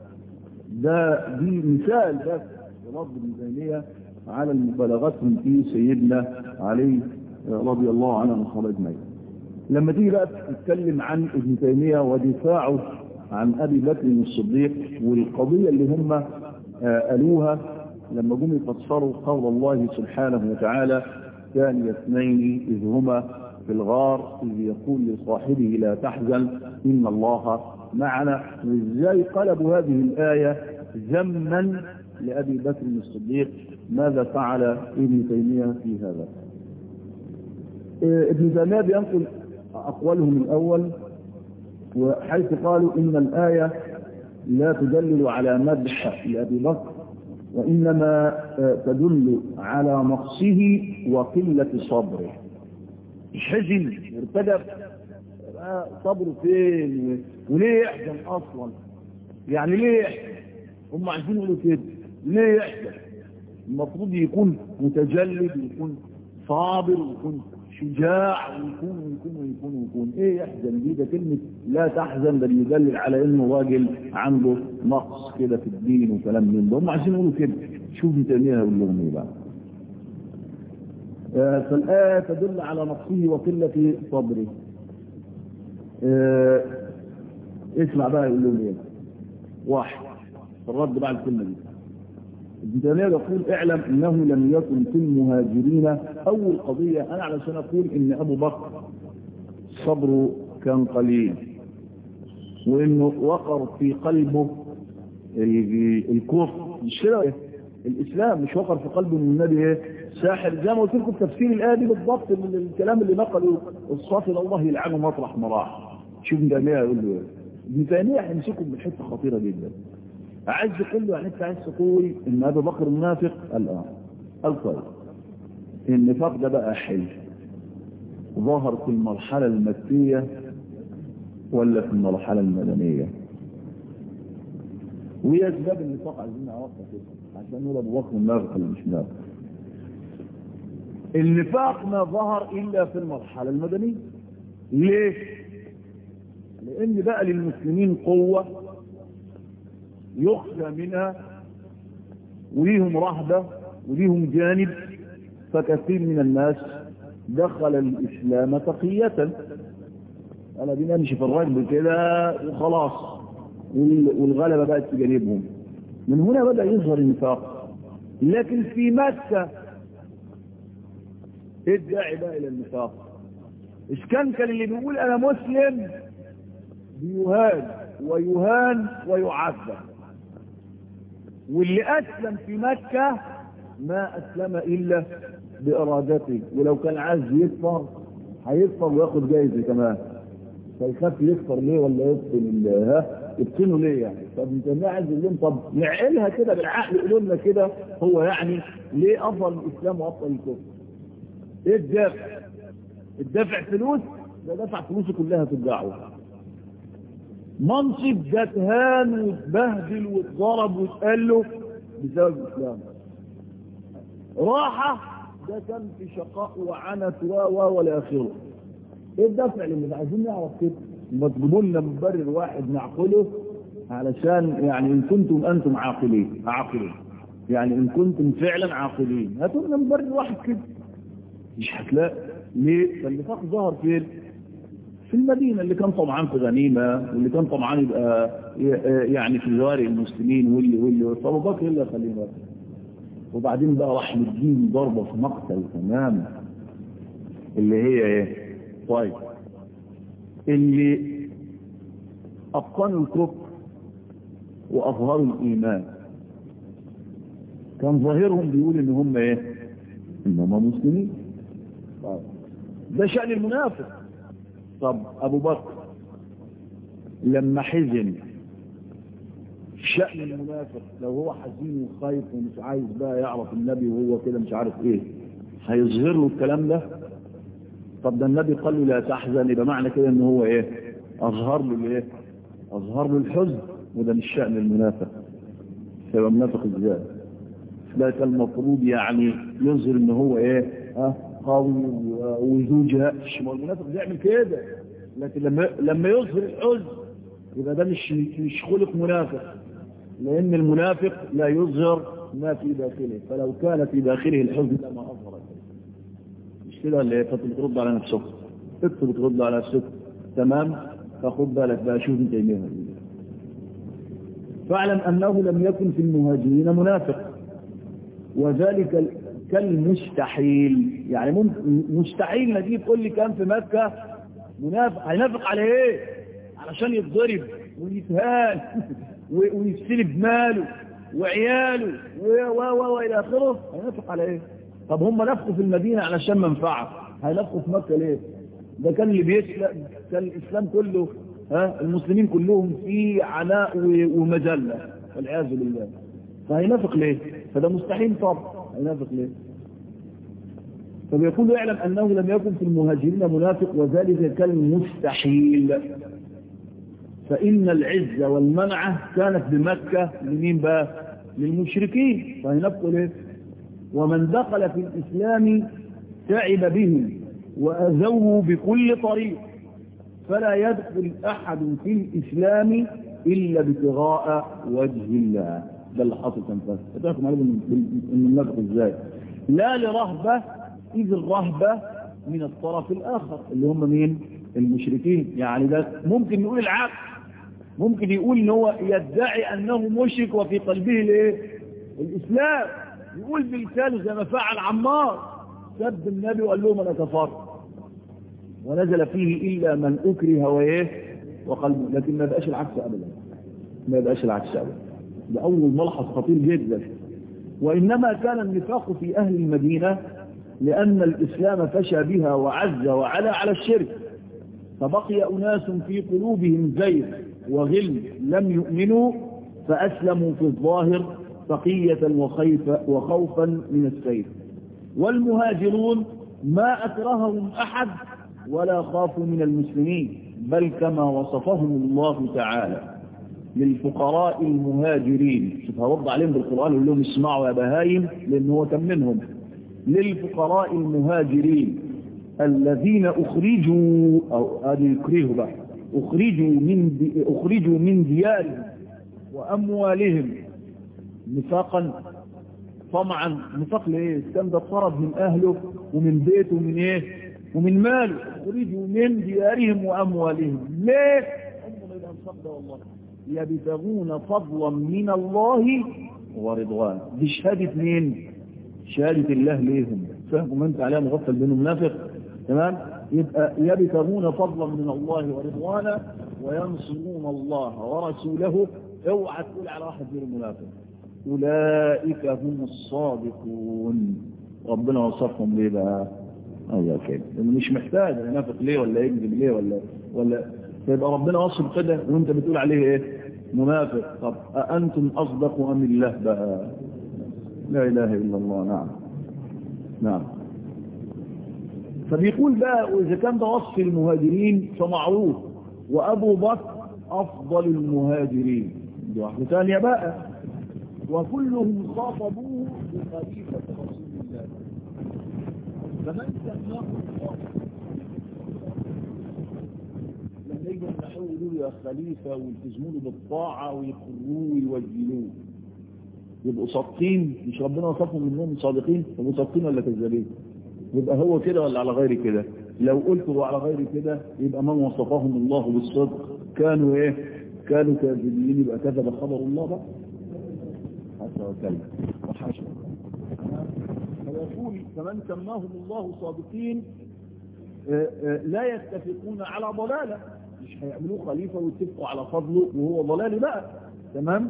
ده دي مثال بس رد ابن تيميه على مبالغتهم في سيدنا علي رضي الله عنه وصحابه اجمعين لما تيجي بقى تتكلم عن ابن تيميه ودفاعه عن ابي بكر الصديق والقضيه اللي هم قالوها لما جم يفسروا قول الله سبحانه وتعالى ثاني اثنين اذ هما في الغار اذ يقول لصاحبه لا تحزن ان الله معنا وازاي قلبوا هذه الايه ذما لابي بكر الصديق ماذا فعل ابن تيميه في هذا ابن تيميه بينقل اقوالهم الاول وحيث قالوا ان الايه لا تدلل على مدح لابي بكر وانما تدل على نقصه وقله صبره حزن ارتدب صبره فين وليه يحزن اصلا يعني ليه يحزن هم عايزين يقولوا كده ليه يحزن المفروض يكون متجلد ويكون صابر ويكون شجاع ويكون ويكون ويكون ويكون ايه يحزن دي ده كلمة لا تحزن ده بيدلل على انه راجل عنده نقص كده في الدين وكلام من ده هم عايزين يقولوا كده شوف ابن تيمية يقول لهم ايه بقى آه فالآية تدل على نقصه وقلة صبره آه اسمع بقى يقول لهم ايه واحد الرد بعد الكلمة دي ابن تيمية يقول اعلم انه لم يكن في المهاجرين اول قضية انا علشان اقول ان ابو بكر صبره كان قليل وانه وقر في قلبه الكفر مش كده الاسلام مش وقر في قلبه ان النبي ايه ساحر زي ما قلت لكم تفسير الايه دي بالضبط من الكلام اللي نقله الصافي الله يلعنه مطرح ما راح شوف ابن تيمية يقول له ايه ابن تيمية هيمسكهم من حته خطيره جدا عايز يقول له يعني انت عايز تقول ان ابو بكر منافق الان قال طيب النفاق ده بقى حلو ظهر في المرحلة المكية ولا في المرحلة المدنية وهي اسباب النفاق عايزين نعرفها كده عشان نقول ابو بكر منافق ولا مش منافق النفاق ما ظهر الا في المرحلة المدنية ليه لان بقى للمسلمين قوة يخشى منها وليهم رهبة وليهم جانب فكثير من الناس دخل الإسلام تقية أنا بينا نمشي في الرجل كده وخلاص والغلبة بقت تجانبهم من هنا بدأ يظهر النفاق لكن في مكة ادعي بقى إلى النفاق إيش كان كان اللي بيقول أنا مسلم بيهان ويهان ويعذب واللي أسلم في مكة ما أسلم إلا بإرادته ولو كان عايز يكفر هيكفر وياخد جايزة كمان فيخاف يكفر ليه ولا يبطن ها يبطنوا ليه يعني طب انت عايز لهم طب نعقلها كده بالعقل قولوا لنا كده هو يعني ليه افضل الاسلام وافضل الكفر ايه الدافع الدافع فلوس ده دفع فلوسه كلها في الدعوه منصب ده اتهان واتبهدل واتضرب واتقال له بسبب الاسلام راحه ده كان في شقاء وعنت و و والى اخره ايه الدفع اللي عايزين نعرف كده ما تجيبوا لنا مبرر واحد نعقله علشان يعني ان كنتم انتم عاقلين عاقلين يعني ان كنتم فعلا عاقلين هاتوا لنا مبرر واحد كده مش هتلاقي ليه؟ فالنفاق ظهر فين؟ في المدينة اللي كان طمعان في غنيمة واللي كان طمعان يبقى يعني في جواري المسلمين واللي واللي فابو بكر اللي خلينا وبعدين بقى راح مدين ضربة في مقتل تماما اللي هي ايه؟ طيب اللي أبطنوا الكفر وأظهروا الإيمان كان ظاهرهم بيقول إن هم إيه؟ إن هم مسلمين طيب ده شأن المنافق طب أبو بكر لما حزن شأن المنافق لو هو حزين وخايف ومش عايز بقى يعرف النبي وهو كده مش عارف ايه هيظهر له الكلام ده طب ده النبي قال له لا تحزن يبقى معنى كده ان هو ايه اظهر له الايه اظهر له الحزن وده مش شأن المنافق يبقى منافق ازاي ده كان المفروض يعني يظهر ان هو ايه ها قوي وذو جهش ما المنافق بيعمل كده لكن لما لما يظهر الحزن يبقى ده مش مش خلق منافق لان المنافق لا يظهر ما في داخله فلو كان في داخله الحزن لما اظهر مش كده اللي كنت بترد على نفسك كنت بترد على نفسك تمام فخد بالك بقى شوف انت ايه فاعلم انه لم يكن في المهاجرين منافق وذلك كالمستحيل يعني ممكن مستحيل نجيب تقول لي كان في مكة منافق هينافق على ايه علشان يتضرب ويتهان ويستلب ماله وعياله و و و الى اخره هينافق على ايه طب هم نفقوا في المدينة علشان منفعة هينفقوا في مكة ليه ده كان اللي بيسلم كان الاسلام كله ها المسلمين كلهم في عناء ومجلة والعياذ بالله فهينافق ليه فده مستحيل طبعا هينافق ليه فبيقول يعلم أنه لم يكن في المهاجرين منافق وذلك كالمستحيل فإن العزة والمنعة كانت بمكة لمين بقى للمشركين فهينافقوا ليه ومن دخل في الإسلام تعب بهم وأذوه بكل طريق فلا يدخل أحد في الإسلام إلا ابتغاء وجه الله ده اللي حاصل كان فاهم اتاكم عليكم ان النفق ازاي لا لرهبة اذ الرهبة من الطرف الاخر اللي هم مين المشركين يعني ده ممكن نقول العكس ممكن يقول ان هو يدعي انه مشرك وفي قلبه الايه الاسلام يقول بلسانه زي ما فعل عمار سب النبي وقال لهم انا كفرت ونزل فيه الا من اكره وايه وقلبه لكن ما بقاش العكس ابدا ما بقاش العكس ابدا ده أول ملحظ خطير جدا وإنما كان النفاق في أهل المدينة لأن الإسلام فشى بها وعز وعلى على الشرك فبقي أناس في قلوبهم زيغ وغل لم يؤمنوا فأسلموا في الظاهر بقية وخيف وخوفا من السيف والمهاجرون ما أكرههم أحد ولا خافوا من المسلمين بل كما وصفهم الله تعالى للفقراء المهاجرين شوف هرد عليهم بالقرآن ويقول لهم اسمعوا يا بهايم لأن هو كان منهم للفقراء المهاجرين الذين أخرجوا أو هذه يكرهوا بقى أخرجوا من دي أخرجوا من ديارهم وأموالهم نفاقا طمعا نفاق لإيه؟ كان ده طرد من أهله ومن بيته ومن إيه؟ ومن ماله أخرجوا من ديارهم وأموالهم ليه؟ هم إلى أن والله يبتغون فضلا من الله ورضوان دي شهادة مين شهادة الله ليهم فهموا انت عليها مغفل بينه منافق تمام يبقى يبتغون فضلا من الله ورضوانا وينصرون الله ورسوله اوعى تقول على واحد غير منافق اولئك هم الصادقون ربنا وصفهم ليه بقى ايوه كده مش محتاج ينافق ليه ولا يكذب ليه ولا ولا فيبقى ربنا وصف كده وانت بتقول عليه ايه منافق طب أأنتم أصدق أم الله بقى لا إله إلا الله نعم نعم فبيقول بقى وإذا كان ده وصف المهاجرين فمعروف وأبو بكر أفضل المهاجرين دي واحدة ثانية بقى وكلهم خاطبوه بخليفة رسول الله فمن سماه الله لما يجوا يفتحوه يقولوا يا خليفة ويلتزموا له بالطاعة ويقروه ويوجلوه يبقوا صادقين مش ربنا وصفهم انهم صادقين يبقوا صادقين ولا كذابين يبقى هو كده ولا على غير كده لو قلت هو على غير كده يبقى من وصفهم الله بالصدق كانوا ايه كانوا كاذبين يبقى كذب خبر الله بقى حتى وكلم وحاشا فيقول فمن سماهم الله صادقين آآ آآ لا يتفقون على ضلاله مش هيعملوه خليفه ويتفقوا على فضله وهو ضلال بقى تمام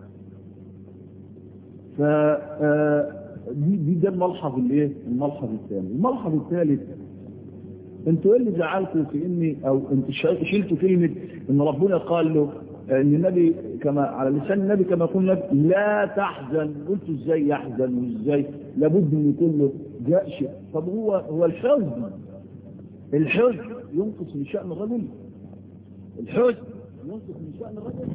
ف دي دي ده الملحظ الايه الملحظ الثاني الملحظ الثالث انتوا ايه اللي زعلكم في اني او انتوا شلتوا كلمه ان ربنا قال له ان النبي كما على لسان النبي كما قلنا لا تحزن قلتوا ازاي يحزن وازاي لابد ان يكون له جأش طب هو هو الحزن الحزن ينقص من شأن الرجل الحزن ينقص من شأن الرجل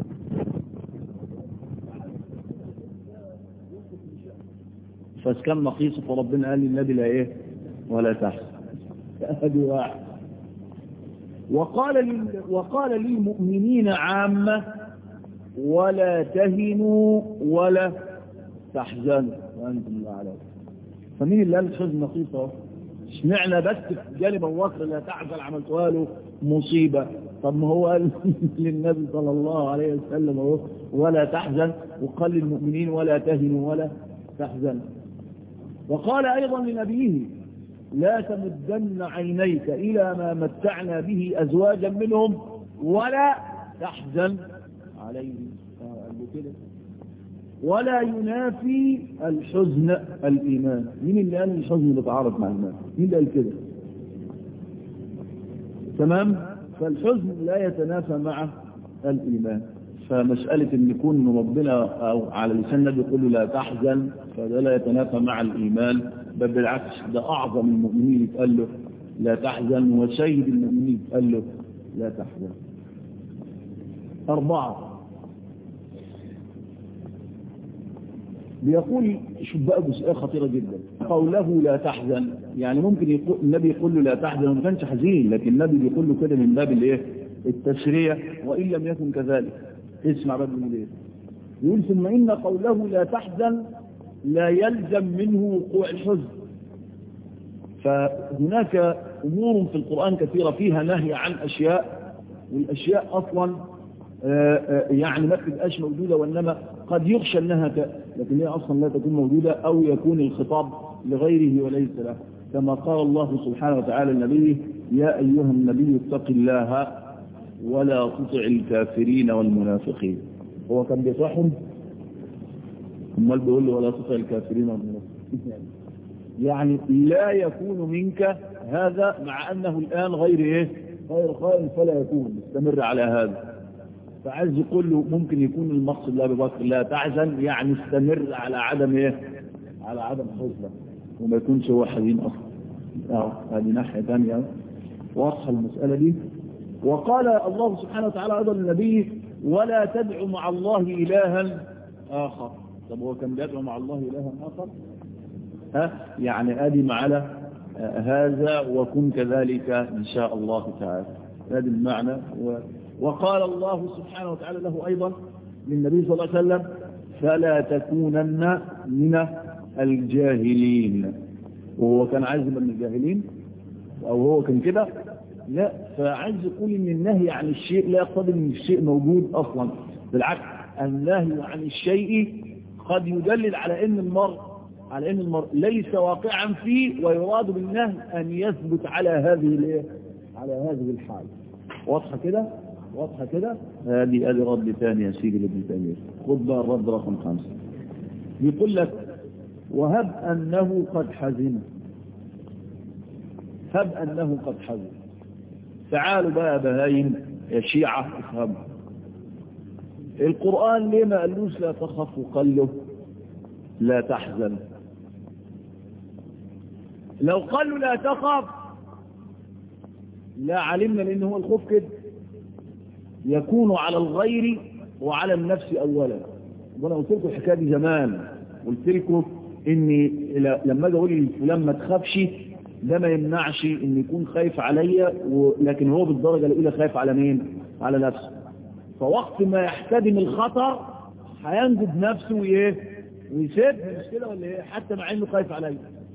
فاسكن مقيسه فربنا قال للنبي لا ايه ولا تحزن هذه واحد وقال لل... وقال للمؤمنين عامة ولا تهنوا ولا تحزنوا وانتم الاعلى فمين اللي قال الحزن نقيصه اشمعنى بس في جانب ابو بكر لا تحزن عملتها له مصيبه طب ما هو قال للنبي صلى الله عليه وسلم اهو ولا تحزن وقال للمؤمنين ولا تهنوا ولا تحزنوا وقال ايضا لنبيه لا تمدن عينيك إلى ما متعنا به أزواجا منهم ولا تحزن عليهم كده ولا ينافي الحزن الإيمان مين اللي قال الحزن بيتعارض مع الإيمان مين اللي قال كده تمام فالحزن لا يتنافى مع الإيمان فمسألة ان يكون ربنا أو على لسان النبي يقول له لا تحزن فده لا يتنافى مع الإيمان بل بالعكس ده أعظم المؤمنين يتقال له لا تحزن وسيد المؤمنين يتقال له لا تحزن أربعة بيقول شوف بقى جزئية خطيرة جدا قوله لا تحزن يعني ممكن يقول النبي يقول له لا تحزن وما كانش حزين لكن النبي بيقول له كده من باب الايه التسرية وإن لم يكن كذلك اسمع بقى من ايه يقول ثم إن قوله لا تحزن لا يلزم منه وقوع الحزن فهناك أمور في القرآن كثيرة فيها نهي عن أشياء والأشياء أصلا يعني ما تبقاش موجودة وإنما قد يخشى أنها ت... لكن هي أصلا لا تكون موجودة أو يكون الخطاب لغيره وليس له كما قال الله سبحانه وتعالى النبي يا أيها النبي اتق الله ولا تطع الكافرين والمنافقين هو كان بيصحهم امال بيقول له ولا تطع الكافرين والمنافقين يعني لا يكون منك هذا مع انه الان غير ايه غير خائن فلا يكون استمر على هذا فعايز يقول له ممكن يكون المقصد لابي بكر لا تحزن يعني استمر على عدم ايه على عدم حزنك وما يكونش هو حزين اصلا اه هذه ناحيه ثانيه واضحه المساله دي وقال الله سبحانه وتعالى ايضا للنبي ولا تدع مع الله الها اخر طب هو كان بيدعو مع الله إلها آخر ها يعني أدم على هذا وكن كذلك إن شاء الله تعالى هذا المعنى و... وقال الله سبحانه وتعالى له أيضا للنبي صلى الله عليه وسلم فلا تكونن من الجاهلين وهو كان عايز من الجاهلين أو هو كان كده لا فعايز يقول ان النهي عن الشيء لا يقتضي ان الشيء موجود اصلا بالعكس النهي عن الشيء قد يدلل على ان المرء على ان المرء ليس واقعا فيه ويراد بالنهي ان يثبت على هذه الايه على هذه الحال واضحه كده واضحه كده هذه ادي رد ثاني يا سيدي لابن تيميه خد بقى الرد رقم خمسة بيقول لك وهب انه قد حزن هب انه قد حزن تعالوا بقى بهايم يا شيعة افهموا القرآن ليه ما قالوش لا تخف وقال له لا تحزن لو قالوا لا تخف لا علمنا لأن هو الخوف كده يكون على الغير وعلى النفس أولا وانا قلت لكم الحكاية دي زمان قلت لكم اني لما اجي اقول لفلان ما تخافش ده ما يمنعش ان يكون خايف عليا لكن هو بالدرجة الاولى خايف على مين على نفسه فوقت ما يحتدم الخطر هينجد نفسه وايه ويسيب مش كده ولا ايه حتى مع انه خايف عليا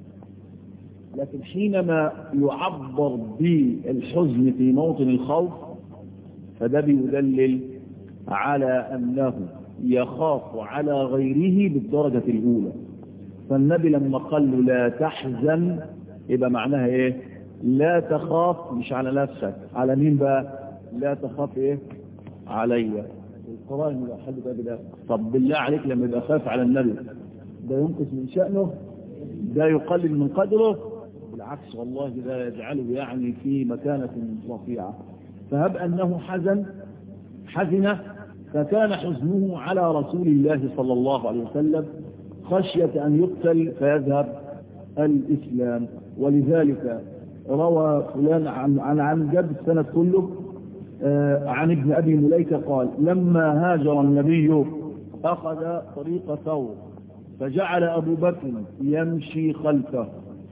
لكن حينما يعبر بالحزن في موطن الخوف فده بيدلل على أنه يخاف على غيره بالدرجة الأولى فالنبي لما قال له لا تحزن يبقى معناها ايه لا تخاف مش على نفسك على مين بقى لا تخاف ايه عليا القرآن يبقى حد بقى بده طب بالله عليك لما يبقى خاف على النبي ده ينقص من شأنه ده يقلل من قدره بالعكس والله ده يجعله يعني في مكانة رفيعة فهب أنه حزن حزن فكان حزنه على رسول الله صلى الله عليه وسلم خشية أن يقتل فيذهب الإسلام ولذلك روى فلان عن عن عن جد السنة كله آه عن ابن أبي مليكة قال لما هاجر النبي أخذ طريق ثور فجعل أبو بكر يمشي خلفه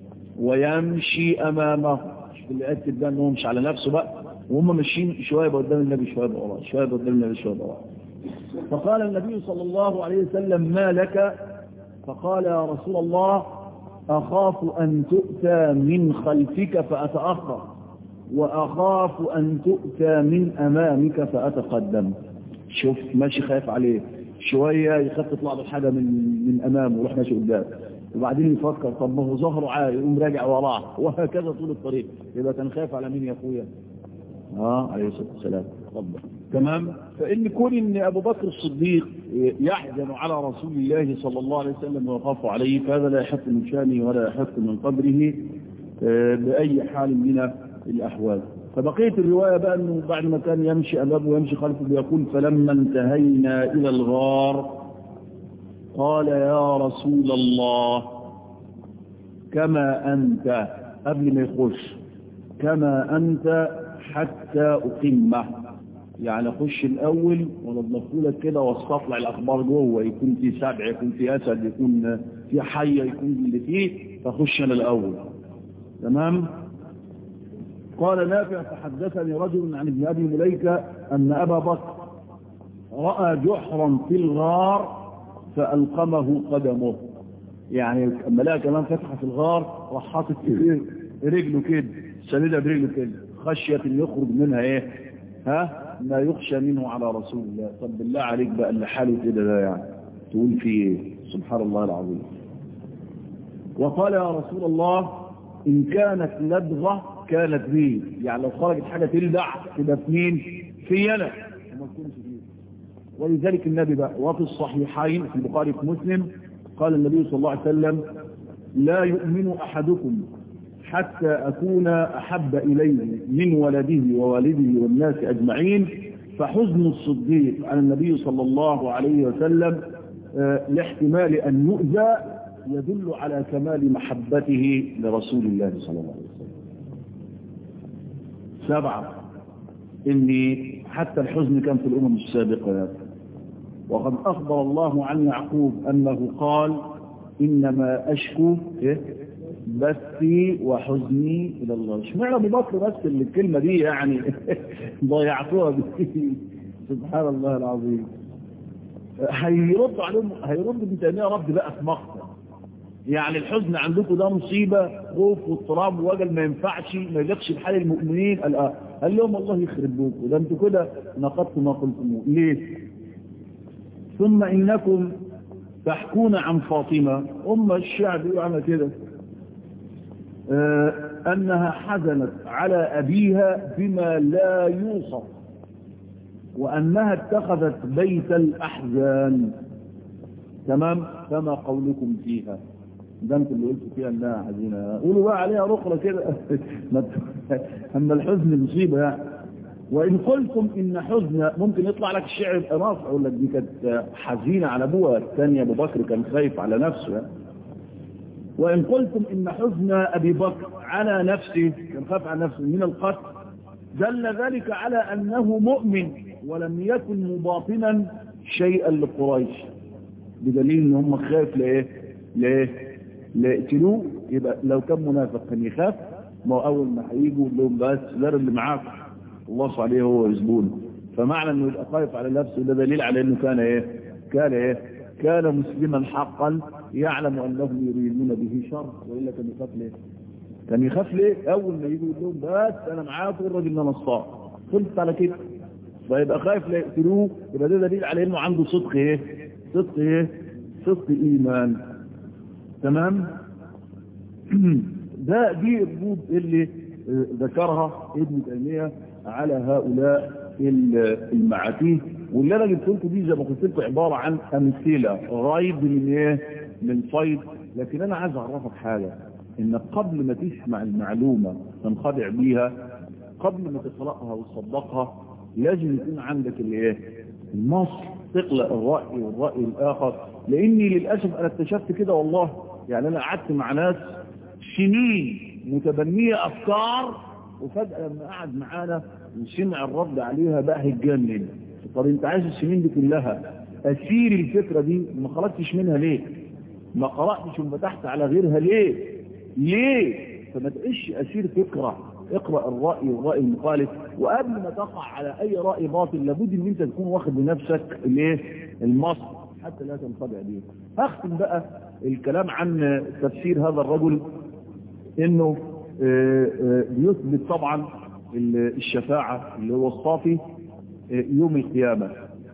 ويمشي أمامه اللي أكد ده أنه مش على نفسه بقى وهم ماشيين شوية قدام النبي شوية وراه شوية قدام النبي شوية وراه فقال النبي صلى الله عليه وسلم ما لك فقال يا رسول الله أخاف أن تؤتى من خلفك فأتأخر وأخاف أن تؤتى من أمامك فأتقدم شوف ماشي خايف عليه شوية يخاف تطلع له حاجة من من أمامه ويروح ماشي قدام وبعدين يفكر طب ما هو ظهره عالي يقوم راجع وراه وهكذا طول الطريق يبقى كان خايف على مين يا أخويا اه عليه الصلاة والسلام تفضل تمام فإن كون إن أبو بكر الصديق يحزن على رسول الله صلى الله عليه وسلم ويخاف عليه فهذا لا يحق من شانه ولا يحق من قدره بأي حال من الأحوال فبقية الرواية بقى أنه بعد ما كان يمشي أمامه ويمشي خلفه بيقول فلما انتهينا إلى الغار قال يا رسول الله كما أنت قبل ما يخش كما أنت حتى أقمه يعني أخش الأول ونضلفه كده واستطلع الأخبار جوه يكون في سبع يكون في أسد يكون في حية يكون اللي فيه فأخش أنا الأول تمام قال نافع فحدثني رجل عن ابن أبي مليكة أن أبا بكر رأى جحرا في الغار فألقمه قدمه يعني لما لقى كمان فتحة في الغار راح حاطط رجله كده سندها برجله كده خشية يخرج منها ايه ها ما يخشى منه على رسول الله طب بالله عليك بقى اللي حاله كده ده يعني تقول فيه ايه سبحان الله العظيم وقال يا رسول الله ان كانت لدغة كانت بي يعني لو خرجت حاجة تلدع تبقى في مين في انا وما تكونش فيه ولذلك النبي بقى وفي الصحيحين في البخاري في مسلم قال النبي صلى الله عليه وسلم لا يؤمن احدكم حتى أكون أحب إليه من ولده ووالده والناس أجمعين فحزن الصديق على النبي صلى الله عليه وسلم لاحتمال أن يؤذى يدل على كمال محبته لرسول الله صلى الله عليه وسلم سبعة إني حتى الحزن كان في الأمم السابقة وقد أخبر الله عن يعقوب أنه قال إنما أشكو إيه؟ بثي وحزني إلى الله اشمعنى ابو بكر بس اللي الكلمة دي يعني ضيعتوها سبحان الله العظيم هيرد عليهم هيرد ابن تيميه رد بقى في مقطع يعني الحزن عندكم ده مصيبة خوف واضطراب ووجل ما ينفعش ما يليقش بحال المؤمنين قال اه قال لهم الله يخرب بوكم ده انتوا كده نقضتوا ما قلتموه ليه ثم انكم تحكون عن فاطمة أم الشعب يقول عنها كده آه أنها حزنت على أبيها بما لا يوصف وأنها اتخذت بيت الأحزان تمام كما قولكم فيها ده انتوا اللي قلتوا فيها انها حزينه قولوا بقى عليها رخرة كده اما الحزن مصيبه يعني وإن قلتم إن حزن ممكن يطلع لك الشعر رافع يقول لك دي كانت حزينة على أبوها الثانية أبو بكر كان خايف على نفسه وإن قلتم إن حزن أبي بكر على نفسه كان خاف على نفسه من القتل دل ذلك على أنه مؤمن ولم يكن مباطنا شيئا لقريش بدليل ان هم خاف لايه لايه ليقتلوه يبقى لو كان منافق كان يخاف ما هو اول ما هيجوا لهم بس زر اللي معاك الله عليه هو يزبونه فمعنى انه يبقى خايف على نفسه ده دليل على انه كان ايه كان ايه كان مسلما حقا يعلم انهم يريدون به شر والا كان يخاف ليه كان يخاف ليه اول ما يجوا يقول لهم بس انا معاكم الراجل ده نصاب خلصت على كده فيبقى خايف لا يقتلوه يبقى ده دليل على انه عنده صدق ايه صدق ايه صدق ايمان تمام ده دي الردود اللي ذكرها ابن تيميه على هؤلاء المعاتيه واللي انا جبت لكم دي زي ما قلت لكم عباره عن امثله غيب من ايه من فيض لكن انا عايز اعرفك حاجه ان قبل ما تسمع المعلومه تنخدع بيها قبل ما تقراها وتصدقها لازم يكون عندك الايه النص تقلق الراي والراي الاخر لاني للاسف انا اكتشفت كده والله يعني انا قعدت مع ناس سنين متبنيه افكار وفجاه لما قعد معانا وسمع الرد عليها بقى هيتجنن طب انت عايز السنين دي كلها اسير الفكره دي ما خرجتش منها ليه ما قراتش وفتحت على غيرها ليه ليه فما تعيش اسير فكره اقرا الراي والراي المخالف وقبل ما تقع على اي راي باطل لابد ان انت تكون واخد لنفسك الايه المصر حتى لا تنخدع بيه اختم بقى الكلام عن تفسير هذا الرجل انه بيثبت طبعا الشفاعة اللي هو الصافي يوم القيامة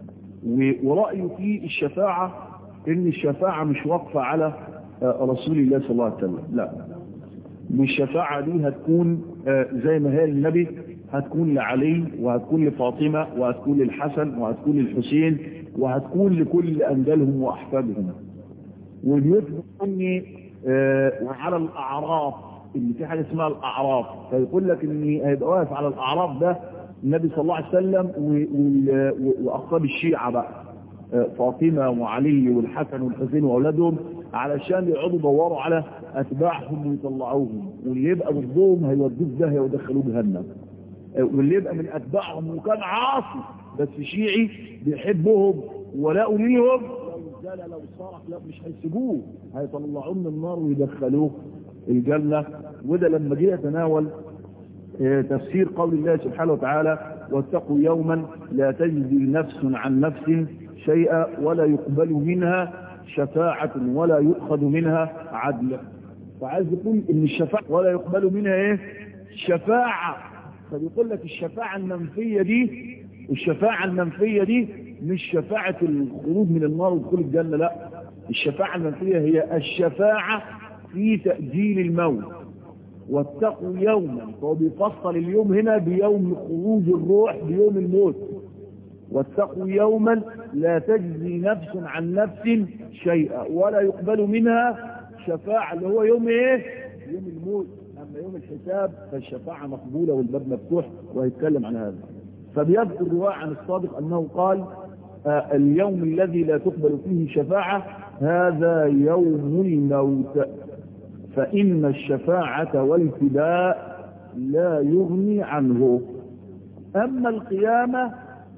ورأيه في الشفاعة ان الشفاعة مش واقفة على رسول الله صلى الله عليه وسلم لا والشفاعة دي هتكون زي ما هي النبي هتكون لعلي وهتكون لفاطمة وهتكون للحسن وهتكون للحسين وهتكون لكل أندلهم وأحفادهم ويثبت أني وعلى الأعراف اللي في حاجة اسمها الأعراف فيقول لك ان هيبقى واقف على الأعراف ده النبي صلى الله عليه وسلم وأصحاب الشيعة بقى فاطمة وعلي والحسن والحسين وأولادهم علشان يقعدوا يدوروا على أتباعهم ويطلعوهم واللي يبقى ضدهم هيودوه ده ويدخلوه جهنم واللي يبقى من أتباعهم وكان عاصي بس شيعي بيحبهم ولاقوا ليهم لو زال لو صرف لا مش هيسيبوه هيطلعوه من النار ويدخلوه الجنة وده لما جه يتناول تفسير قول الله سبحانه وتعالى واتقوا يوما لا تجزي نفس عن نفس شيئا ولا يقبل منها شفاعة ولا يؤخذ منها عدل فعايز يقول ان الشفاعة ولا يقبل منها ايه شفاعة فبيقول لك الشفاعة المنفية دي الشفاعة المنفية دي مش شفاعة الخروج من النار ودخول الجنة لا الشفاعة المنفية هي الشفاعة في تأجيل الموت واتقوا يوما فهو بيفصل اليوم هنا بيوم خروج الروح بيوم الموت واتقوا يوما لا تجزي نفس عن نفس شيئا ولا يقبل منها شفاعة اللي هو يوم ايه يوم الموت اما يوم الحساب فالشفاعة مقبولة والباب مفتوح وهيتكلم عن هذا فبيذكر الرواية عن الصادق انه قال آه اليوم الذي لا تقبل فيه شفاعة هذا يوم الموت فإن الشفاعة والفداء لا يغني عنه أما القيامة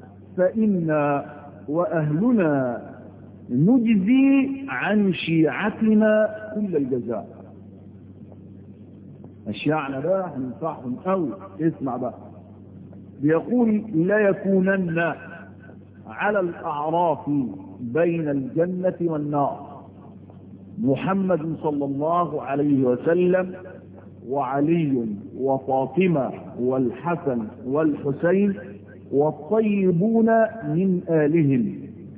فإن وأهلنا نجزي عن شيعتنا كل الجزاء الشيعنا بقى هننفعهم قوي اسمع بقى بيقول لا يكونن على الأعراف بين الجنة والنار محمد صلى الله عليه وسلم وعلي وفاطمة والحسن والحسين والطيبون من آلهم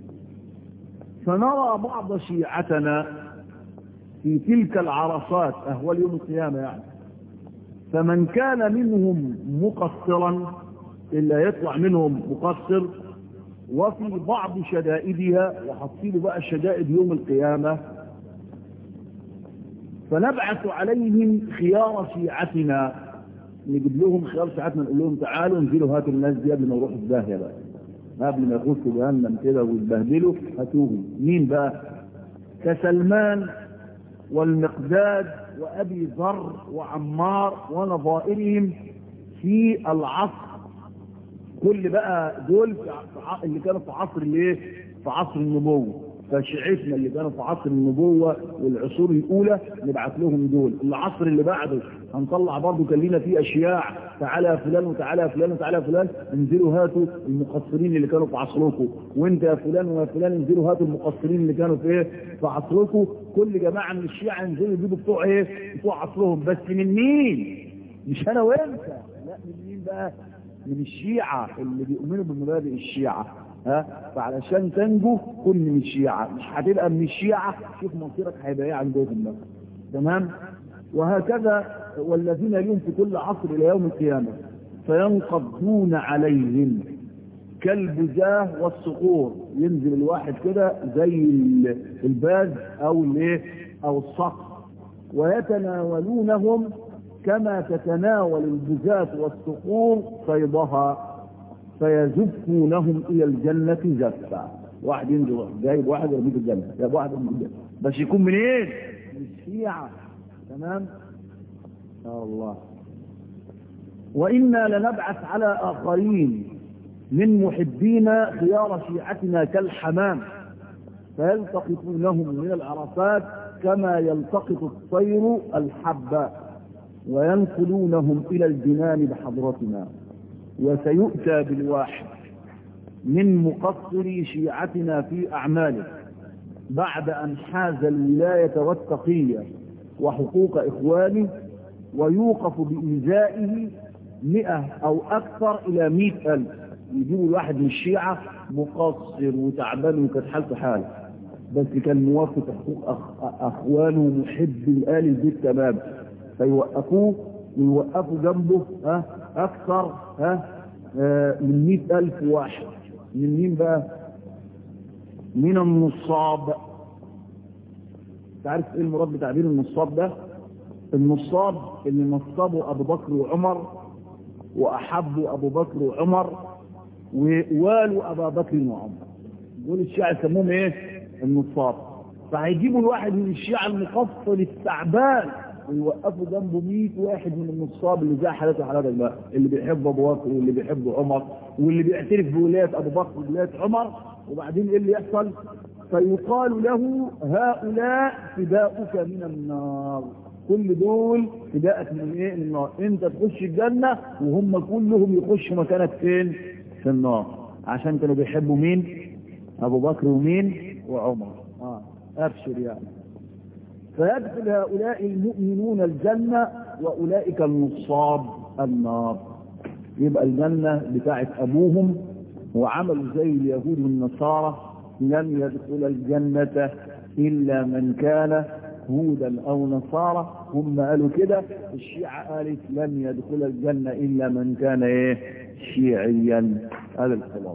فنرى بعض شيعتنا في تلك العرصات أهوال يوم القيامة يعني فمن كان منهم مقصرا إلا يطلع منهم مقصر وفي بعض شدائدها وحصيل بقى الشدائد يوم القيامة فنبعث عليهم خيار شيعتنا نجيب لهم خلال ساعتنا نقول لهم تعالوا انزلوا هاتوا الناس دي قبل ما يروحوا في داهيه بقى قبل ما يخشوا جهنم كده ويتبهدلوا هاتوهم مين بقى؟ كسلمان والمقداد وابي ذر وعمار ونظائرهم في العصر كل بقى دول اللي كانوا في عصر الايه؟ في عصر النبوه فشيعتنا اللي كانوا في عصر النبوة والعصور الأولى نبعث لهم دول العصر اللي بعده هنطلع برضه كان لنا فيه أشياع تعالى يا فلان وتعالى يا فلان وتعالى يا فلان انزلوا هاتوا المقصرين اللي كانوا في عصركم وانت يا فلان ويا فلان انزلوا هاتوا المقصرين اللي كانوا في ايه في عصركم كل جماعة من الشيعة ينزلوا يجيبوا بتوع ايه بتوع عصرهم بس من مين مش انا وانت لا من مين بقى من الشيعة اللي بيؤمنوا بمبادئ الشيعة ها فعلشان تنجو كن من الشيعة مش هتبقى من الشيعة شوف مصيرك هيبقى ايه عندهم بقى تمام وهكذا والذين اليوم في كل عصر الى يوم القيامة فينقضون عليهم كالبزاه والصقور ينزل الواحد كده زي الباز او الايه او الصقر ويتناولونهم كما تتناول البزاة والصقور صيدها فيزفونهم الى الجنة زفا واحد ينزل جايب واحد يرميه في الجنة جايب واحد يرميه في الجنة بس يكون منين إيه؟ من الشيعة تمام يا الله وإنا لنبعث على آخرين من محبينا خيار شيعتنا كالحمام فيلتقطونهم من العرفات كما يلتقط الطير الحباء وينقلونهم إلى الجنان بحضرتنا وسيؤتى بالواحد من مقصري شيعتنا في أعماله بعد أن حاز الولاية والتقية وحقوق إخوانه ويوقف بإيذائه مئة أو أكثر إلى مئة ألف يجيبوا الواحد من الشيعة مقصر وتعبان وكانت حالته حاله بس كان موافق حقوق أخ... أخوانه محب الآل البيت تمام فيوقفوه ويوقفوا جنبه ها أكثر ها آه من مئة ألف واحد من مين بقى من النصاب تعرف ايه المراد بتعبير النصاب ده النصاب اللي نصبوا ابو بكر وعمر واحبوا ابو بكر وعمر ووالوا ابا بكر وعمر دول الشيعة يسموهم ايه النصاب فهيجيبوا الواحد من الشيعة المقصر التعبان ويوقفوا جنبه 100 واحد من النصاب اللي زي حالته حالاتك بقى اللي بيحب ابو بكر واللي بيحب عمر واللي بيعترف بولايه ابو بكر وولايه عمر وبعدين ايه اللي يحصل فيقال له هؤلاء فداؤك من النار كل دول فداءك من ايه من النار انت تخش الجنه وهم كلهم يخشوا مكانك فين في النار عشان كانوا بيحبوا مين ابو بكر ومين وعمر اه ابشر يعني فيدخل هؤلاء المؤمنون الجنة وأولئك النصاب النار يبقى الجنة بتاعت أبوهم وعملوا زي اليهود والنصارى لم يدخل الجنة إلا من كان هودا أو نصارى هم قالوا كده الشيعة قالت لن يدخل الجنة إلا من كان إيه شيعيا هذا الخلاص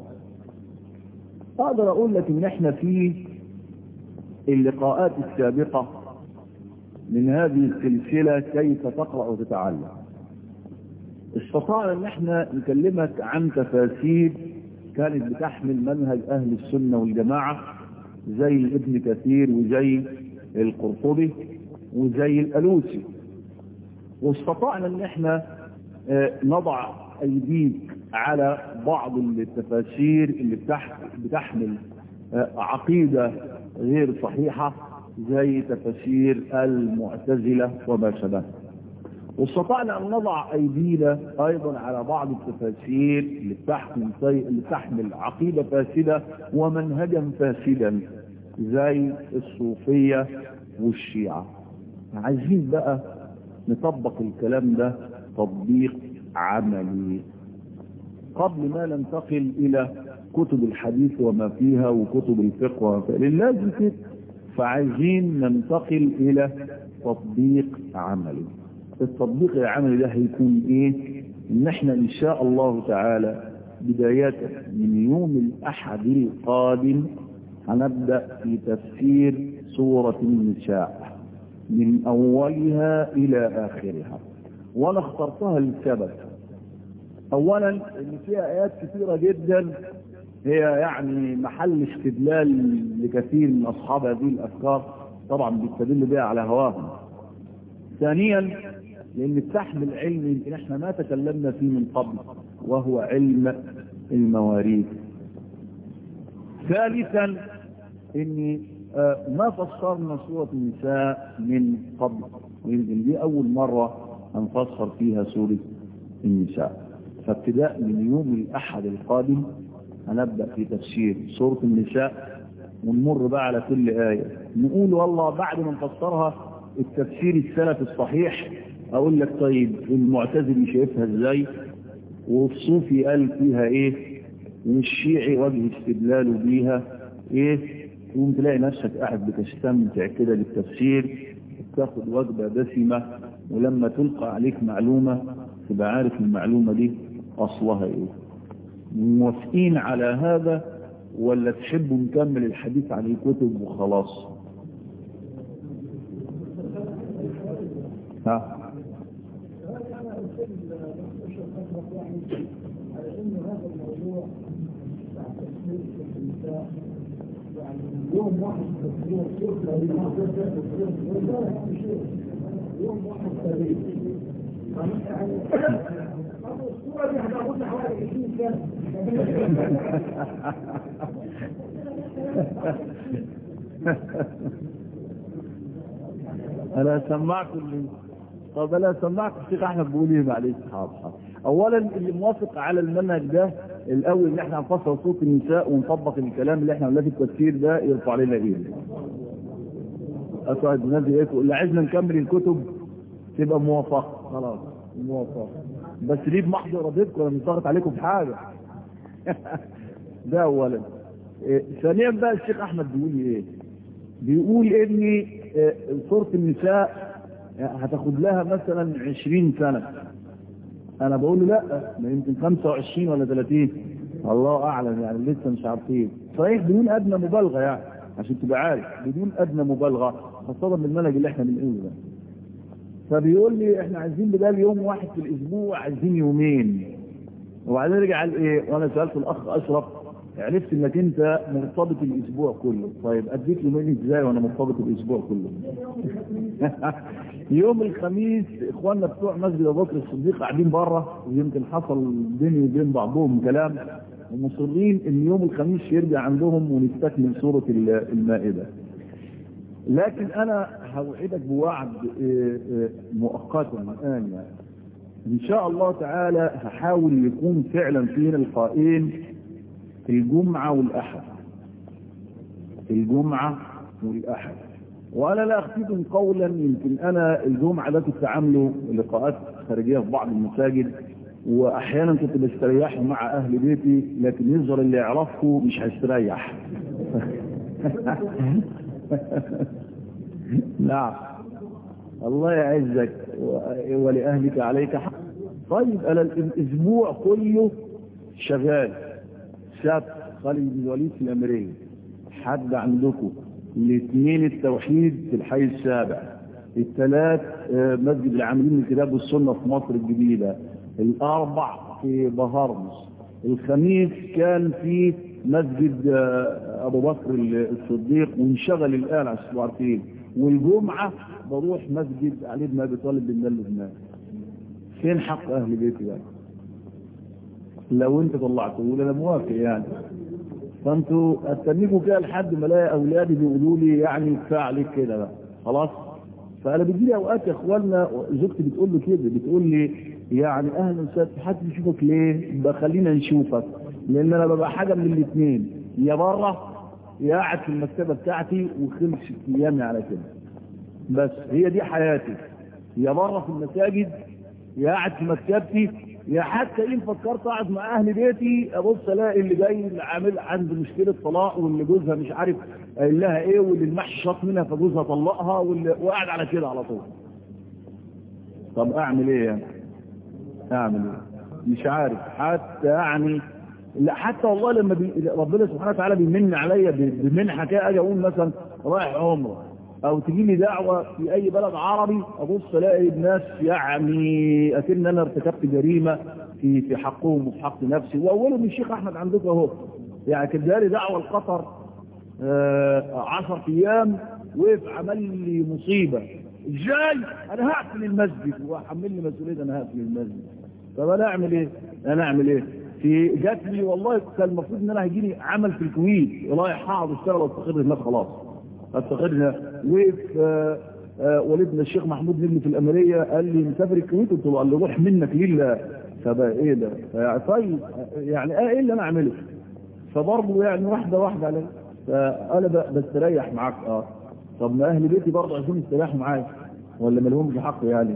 أقدر أقول لك إن إحنا في اللقاءات السابقة من هذه السلسلة كيف تقرأ وتتعلم استطعنا ان احنا نكلمك عن تفاسير كانت بتحمل منهج اهل السنة والجماعة زي ابن كثير وزي القرطبي وزي الالوسي واستطعنا ان احنا نضع ايديك على بعض التفاسير اللي بتحمل عقيدة غير صحيحة زي تفاسير المعتزلة وما شابه واستطعنا أن نضع أيدينا أيضا على بعض التفاسير اللي بتحمل, اللي بتحمل عقيدة فاسدة ومنهجا فاسدا زي الصوفية والشيعة عايزين بقى نطبق الكلام ده تطبيق عملي قبل ما ننتقل إلى كتب الحديث وما فيها وكتب الفقه وما فيها لازم كده فعايزين ننتقل الى تطبيق عملي التطبيق العملي ده هيكون ايه ان احنا ان شاء الله تعالى بداية من يوم الاحد القادم هنبدأ في تفسير سورة النساء من اولها الى اخرها وانا اخترتها للسبب اولا ان فيها ايات كثيرة جدا هي يعني محل استدلال لكثير من اصحاب هذه الافكار طبعا بيستدل بها على هواهم ثانيا لان التحم العلمي يمكن احنا ما تكلمنا فيه من قبل وهو علم المواريث ثالثا اني ما فسرنا سورة النساء من قبل ويمكن دي اول مرة هنفسر فيها سورة النساء فابتداء من يوم الاحد القادم هنبدأ في تفسير سورة النساء ونمر بقى على كل آية نقول والله بعد ما نفسرها التفسير السلف الصحيح اقول لك طيب المعتزلي شايفها ازاي والصوفي قال فيها ايه والشيعي وجه استدلاله بيها ايه تقوم تلاقي نفسك قاعد بتستمتع كده للتفسير تاخد وجبة دسمة ولما تلقى عليك معلومة تبقى عارف المعلومة دي اصلها ايه موافقين على هذا ولا تحبوا نكمل الحديث عن الكتب وخلاص ها يوم واحد يوم واحد تاريخ الصورة دي هتاخد حوالي 20 سنة انا سمعكم اللي طب انا سمعكم الشيخ احمد بيقول ايه معلش حاضر حاضر اولا اللي موافق على المنهج ده الاول ان احنا هنفسر صوت النساء ونطبق الكلام اللي احنا قلناه في التفسير ده يرفع علينا ايده اسعد الناس ايه اللي عايزنا نكمل الكتب تبقى موافقه خلاص موافقه بس ليه بمحض ارادتكم انا مش ضاغط عليكم في حاجه ده اولا إيه ثانيا بقى الشيخ احمد بيقول ايه بيقول ان إيه سوره النساء هتاخد لها مثلا 20 سنه انا بقول له لا ما يمكن 25 ولا 30 الله اعلم يعني لسه مش عارفين صحيح بدون ادنى مبالغه يعني عشان تبقى عارف بدون ادنى مبالغه خاصه بالمنهج اللي احنا بنقوله ده فبيقول لي احنا عايزين بدل يوم واحد في الاسبوع عايزين يومين وبعدين رجع قال ايه وانا سالت الاخ اشرف عرفت انك انت مرتبط الاسبوع كله طيب اديك يومين ازاي وانا مرتبط الاسبوع كله يوم الخميس اخواننا بتوع مسجد ابو بكر الصديق قاعدين بره ويمكن حصل بيني وبين بعضهم كلام ومصرين ان يوم الخميس يرجع عندهم ونستكمل سوره المائده لكن انا هوعدك بوعد مؤقتا الان يعني ان شاء الله تعالى هحاول يكون فعلا فينا لقاءين الجمعة والاحد الجمعة والاحد وانا لا اخفيكم قولا يمكن انا الجمعة ده كنت عامله لقاءات خارجية في بعض المساجد واحيانا كنت بستريح مع اهل بيتي لكن يظهر اللي يعرفه مش هيستريح نعم الله يعزك ولأهلك عليك حق طيب أنا الأسبوع كله شغال سبت خالد بن الوليد في الأمرية حد عندكم الاثنين التوحيد في الحي السابع الثلاث مسجد العاملين للكتاب والسنة في مصر الجديدة الأربع في بهرمس الخميس كان في مسجد أبو بكر الصديق وانشغل الآن عشان عارفين والجمعة بروح مسجد علي بن أبي طالب بن لبنان فين حق أهل بيتي يعني لو انت طلعته انا موافق يعني فانتوا استنيكوا كده لحد ما الاقي اولادي بيقولوا لي يعني كفايه عليك كده بقى خلاص فانا بيجي لي اوقات يا اخوانا زوجتي بتقول لي كده بتقول لي يعني اهلا وسهلا حد يشوفك ليه بخلينا نشوفك لان انا ببقى حاجه من الاثنين يا بره يا قاعد في المكتبه بتاعتي وخلص ايامي على كده بس هي دي حياتي يا بره في المساجد يا قاعد في مكتبتي يا حتى ان فكرت اقعد مع اهل بيتي ابص الاقي اللي جاي اللي عامل عنده مشكله طلاق واللي جوزها مش عارف قايل لها ايه واللي المحشي شاط منها فجوزها طلقها واللي وقاعد على كده على طول طب اعمل ايه يعني اعمل ايه مش عارف حتى يعني لا حتى والله لما بي... ربنا سبحانه وتعالى بيمن عليا بمنحه كده اجي اقول مثلا رايح عمره او تجي لي دعوة في اي بلد عربي ابص الاقي الناس يعني اكن انا ارتكبت جريمة في في حقهم وفي حق نفسي واولهم الشيخ احمد عندكم اهو يعني كان جالي دعوة لقطر آه عشر ايام وقف عمل لي مصيبة ازاي انا هقفل المسجد وحملني مسؤولية انا هقفل المسجد طب انا اعمل ايه انا اعمل ايه في جات لي والله كان المفروض ان انا هيجي لي عمل في الكويت رايح هقعد اشتغل واستقر هناك خلاص استقر وقف آه آه والدنا الشيخ محمود نجم في الامريه قال لي مسافر الكويت قلت له قال له روح منك لله فبقى ايه ده طيب يعني ايه اللي انا اعمله فبرضه يعني واحده واحده على فانا بستريح معاك اه طب ما اهل بيتي برضه عايزين يستريحوا معايا ولا ما لهمش حق يعني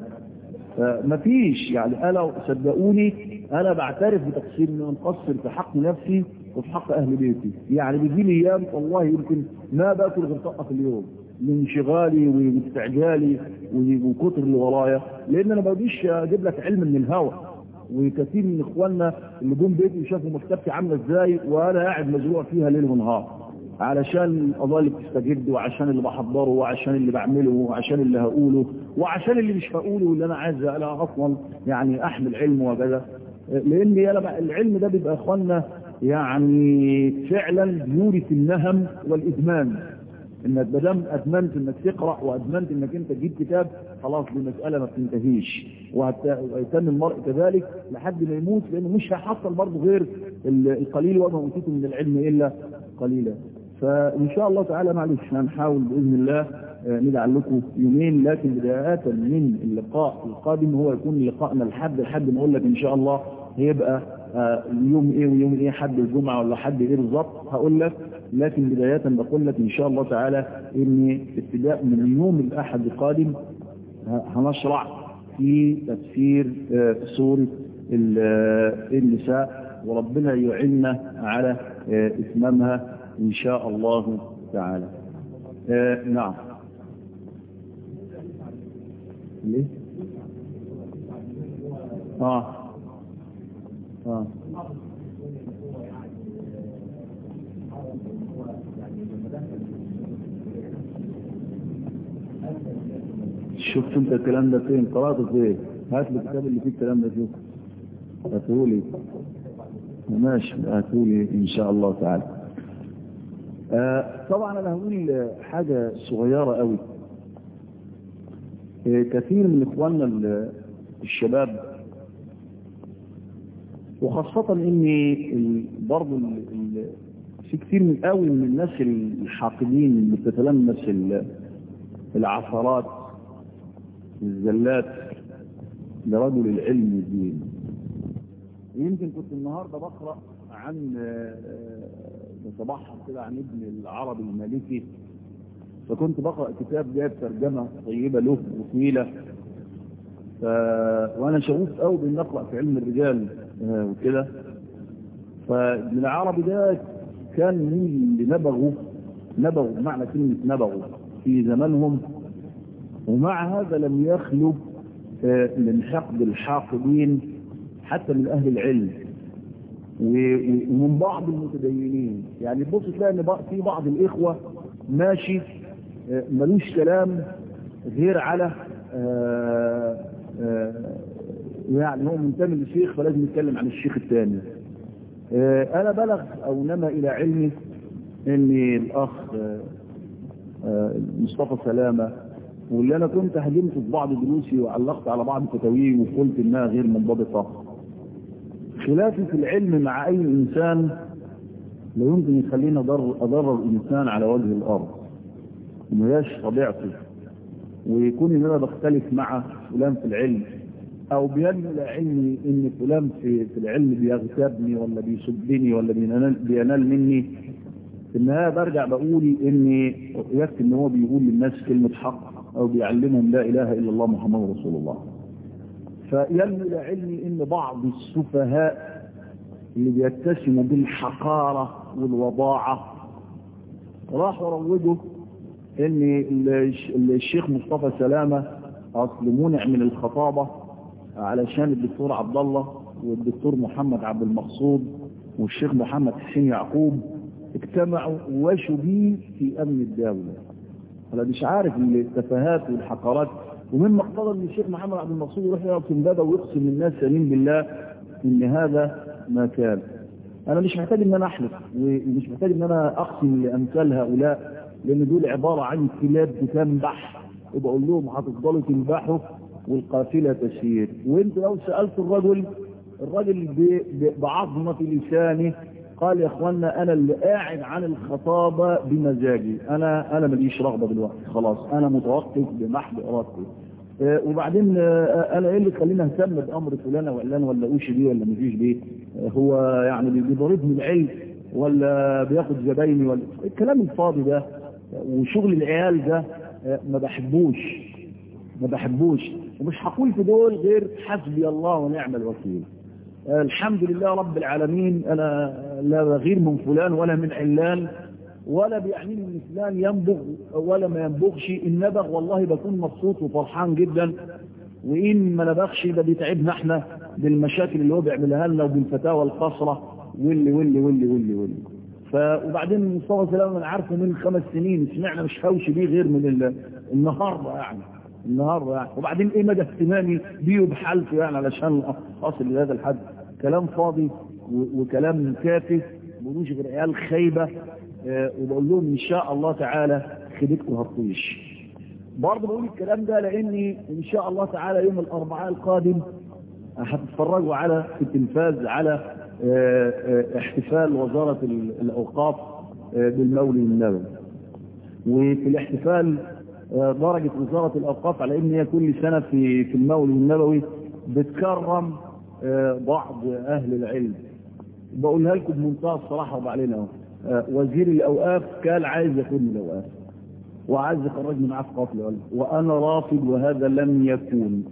فمفيش يعني انا صدقوني انا بعترف بتقصير ان انا مقصر في حق نفسي وفي حق اهل بيتي يعني بيجي لي ايام والله يمكن ما باكل غير طاقه في اليوم من انشغالي واستعجالي وكتر اللي ورايا لان انا ما بديش اجيب لك علم من الهوى وكثير من اخواننا اللي جم بيتي وشافوا مكتبتي عامله ازاي وانا قاعد مزروع فيها ليل ونهار علشان القضايا اللي بتستجد وعشان اللي بحضره وعشان اللي بعمله وعشان اللي هقوله وعشان اللي مش هقوله واللي انا عايز انا اصلا يعني احمل علم وكذا لان انا العلم ده بيبقى اخواننا يعني فعلا يورث النهم والادمان انك ما دام ادمنت انك تقرا وادمنت انك انت تجيب كتاب خلاص دي مساله ما بتنتهيش وهيتم المرء كذلك لحد ما يموت لانه مش هيحصل برضه غير القليل وما اوتيتم من العلم الا قليلا فان شاء الله تعالى معلش هنحاول باذن الله نجعل لكم يومين لكن بداية من اللقاء القادم هو يكون لقاءنا لحد لحد ما اقول لك ان شاء الله هيبقى يوم ايه ويوم ايه حد الجمعة ولا حد ايه بالظبط هقول لك لكن بداية بقول لك ان شاء الله تعالى ان ابتداء من يوم الاحد القادم هنشرع في تفسير سورة النساء وربنا يعيننا على اتمامها ان شاء الله تعالى آه نعم ليه اه اه شفت انت الكلام ده فين قراته فين هات لي الكتاب اللي فيه الكلام ده شوف هاتهولي ماشي هاتهولي ان شاء الله تعالى آه طبعا انا هقول حاجة صغيرة قوي آه كثير من اخواننا الشباب وخاصة ان برضه في كثير من قوي من الناس الحاقدين اللي بتتلمس العثرات الزلات لرجل العلم والدين يمكن كنت النهارده بقرا عن بتبحث كده عن ابن العربي المالكي فكنت بقرا كتاب جايب ترجمه طيبه له وطويله ف... وانا شغوف قوي بان اقرا في علم الرجال وكده فابن العربي ده كان من اللي نبغوا نبغوا بمعنى كلمه نبغوا في زمانهم ومع هذا لم يخلو من حقد الحاقدين حتى من اهل العلم ومن بعض المتدينين يعني تبص تلاقي ان في بعض الاخوه ماشي ملوش كلام غير على آآ آآ يعني هو منتمي للشيخ فلازم يتكلم عن الشيخ الثاني انا بلغ او نما الى علمي ان الاخ مصطفى سلامه واللي انا كنت هجمته في بعض دروسي وعلقت على بعض فتاويه وقلت انها غير منضبطه خلافي في العلم مع اي انسان لا يمكن يخليني اضر اضرر انسان على وجه الارض مهياش طبيعتي ويكون ان انا بختلف مع فلان في العلم او بينمي علمي ان فلان في, في العلم بيغتابني ولا بيسبني ولا بينال, بينال مني في النهايه برجع بقول ان يكفي ان هو بيقول للناس كلمه حق او بيعلمهم لا اله الا الله محمد رسول الله فينمي الى علمي ان بعض السفهاء اللي بيتسموا بالحقارة والوضاعة راحوا روجوا ان الشيخ مصطفى سلامة اصل منع من الخطابة علشان الدكتور عبد الله والدكتور محمد عبد المقصود والشيخ محمد حسين يعقوب اجتمعوا وشوا بيه في امن الدولة انا مش عارف التفاهات والحقارات ومما اقتضى ان الشيخ محمد عبد المقصود يروح يقف في امبابه ويقسم للناس يمين بالله ان هذا ما كان انا مش محتاج ان انا احلف ومش محتاج ان انا اقسم لامثال هؤلاء لان دول عباره عن كلاب بتنبح وبقول لهم هتفضلوا تنبحوا والقافله تسير وانت لو سالت الرجل الرجل ب- ب- بعظمه لسانه قال يا اخوانا انا اللي قاعد عن الخطابه بمزاجي انا انا ماليش رغبه دلوقتي خلاص انا متوقف بمحض ارادتي آه، وبعدين آه، انا ايه اللي يخليني اهتم بامر فلانه وعلان ولا اوشي بيه ولا مفيش بيه آه، هو يعني بيضربني العلم ولا بياخد زبايني ولا الكلام الفاضي ده آه، وشغل العيال ده آه، ما بحبوش ما بحبوش ومش هقول في دول غير حسبي الله ونعم الوكيل آه، الحمد لله رب العالمين انا لا بغير من فلان ولا من علان ولا بيعنيني ان فلان ينبغ ولا ما ينبغش ان نبغ والله بكون مبسوط وفرحان جدا وان ما نبغش ده بيتعبنا احنا بالمشاكل اللي هو بيعملها لنا وبالفتاوى القصرة واللي واللي واللي واللي واللي ف وبعدين مصطفى سلام انا عارفه من خمس سنين سمعنا مش هوش بيه غير من ال... النهارده يعني النهارده يعني وبعدين ايه مدى اهتمامي بيه وبحالته يعني علشان اصل لهذا الحد كلام فاضي و... وكلام تافه ملوش غير عيال خايبه آه، وبقول لهم ان شاء الله تعالى خدتكم هتطيش برضه بقول الكلام ده لاني ان شاء الله تعالى يوم الاربعاء القادم هتتفرجوا على في التلفاز على آه، آه، احتفال وزارة ال- الأوقاف آه، بالمولد النبوي وفي الاحتفال آه، درجت وزارة الأوقاف على إن هي كل سنة في في المولد النبوي بتكرم آه، بعض أهل العلم بقولها لكم بمنتهى الصراحة وبعلينا أهو آه، وزير الأوقاف كان عايز يكون من الأوقاف وعايز يخرجني معاه في قتل وأنا رافض وهذا لم يكون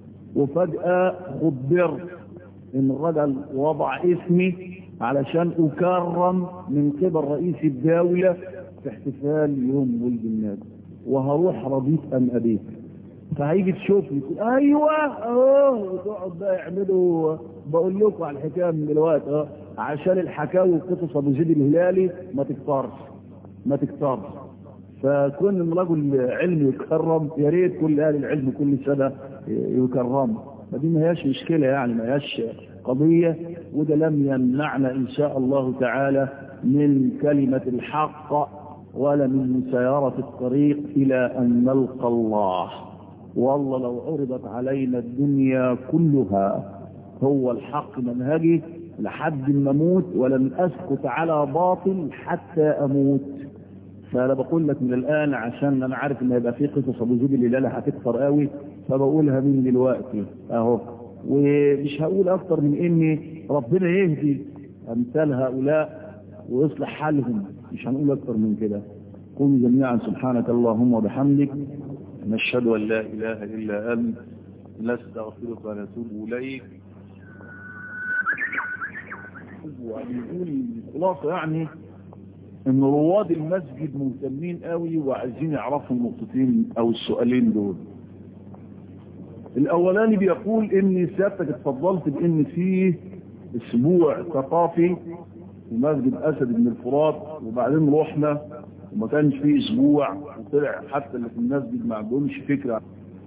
وفجأة خبرت ان الرجل وضع اسمي علشان اكرم من قبل رئيس الدولة في احتفال يوم ولد النبي وهروح رضيت ام ابيت فهيجي تشوفني تقول ايوه اهو وتقعد بقى يعملوا بقول لكم على الحكايه من دلوقتي اه عشان الحكاوي وقصص ابو زيد الهلالي ما تكترش ما تكترش فكون ان رجل علم يكرم يا ريت كل اهل العلم كل سنه يكرم فدي ما هياش مشكله يعني ما هياش قضيه وده لم يمنعنا ان شاء الله تعالى من كلمه الحق ولا من مسيره الطريق الى ان نلقى الله والله لو عرضت علينا الدنيا كلها هو الحق منهجي لحد ما اموت ولن اسكت على باطل حتى اموت فانا بقول لك من الان عشان انا عارف ان هيبقى في قصص ابو زيد اللي لا هتكثر قوي فبقولها من دلوقتي اهو ومش هقول اكتر من ان ربنا يهدي امثال هؤلاء ويصلح حالهم مش هنقول اكتر من كده قولوا جميعا سبحانك اللهم وبحمدك نشهد ان لا اله الا انت نستغفرك ونتوب اليك ويقول خلاصة يعني ان رواد المسجد مهتمين قوي وعايزين يعرفوا النقطتين او السؤالين دول الاولاني بيقول ان سيادتك اتفضلت بان فيه اسبوع ثقافي في مسجد اسد بن الفرات وبعدين رحنا وما كانش فيه اسبوع وطلع حتى اللي في المسجد ما عندهمش فكره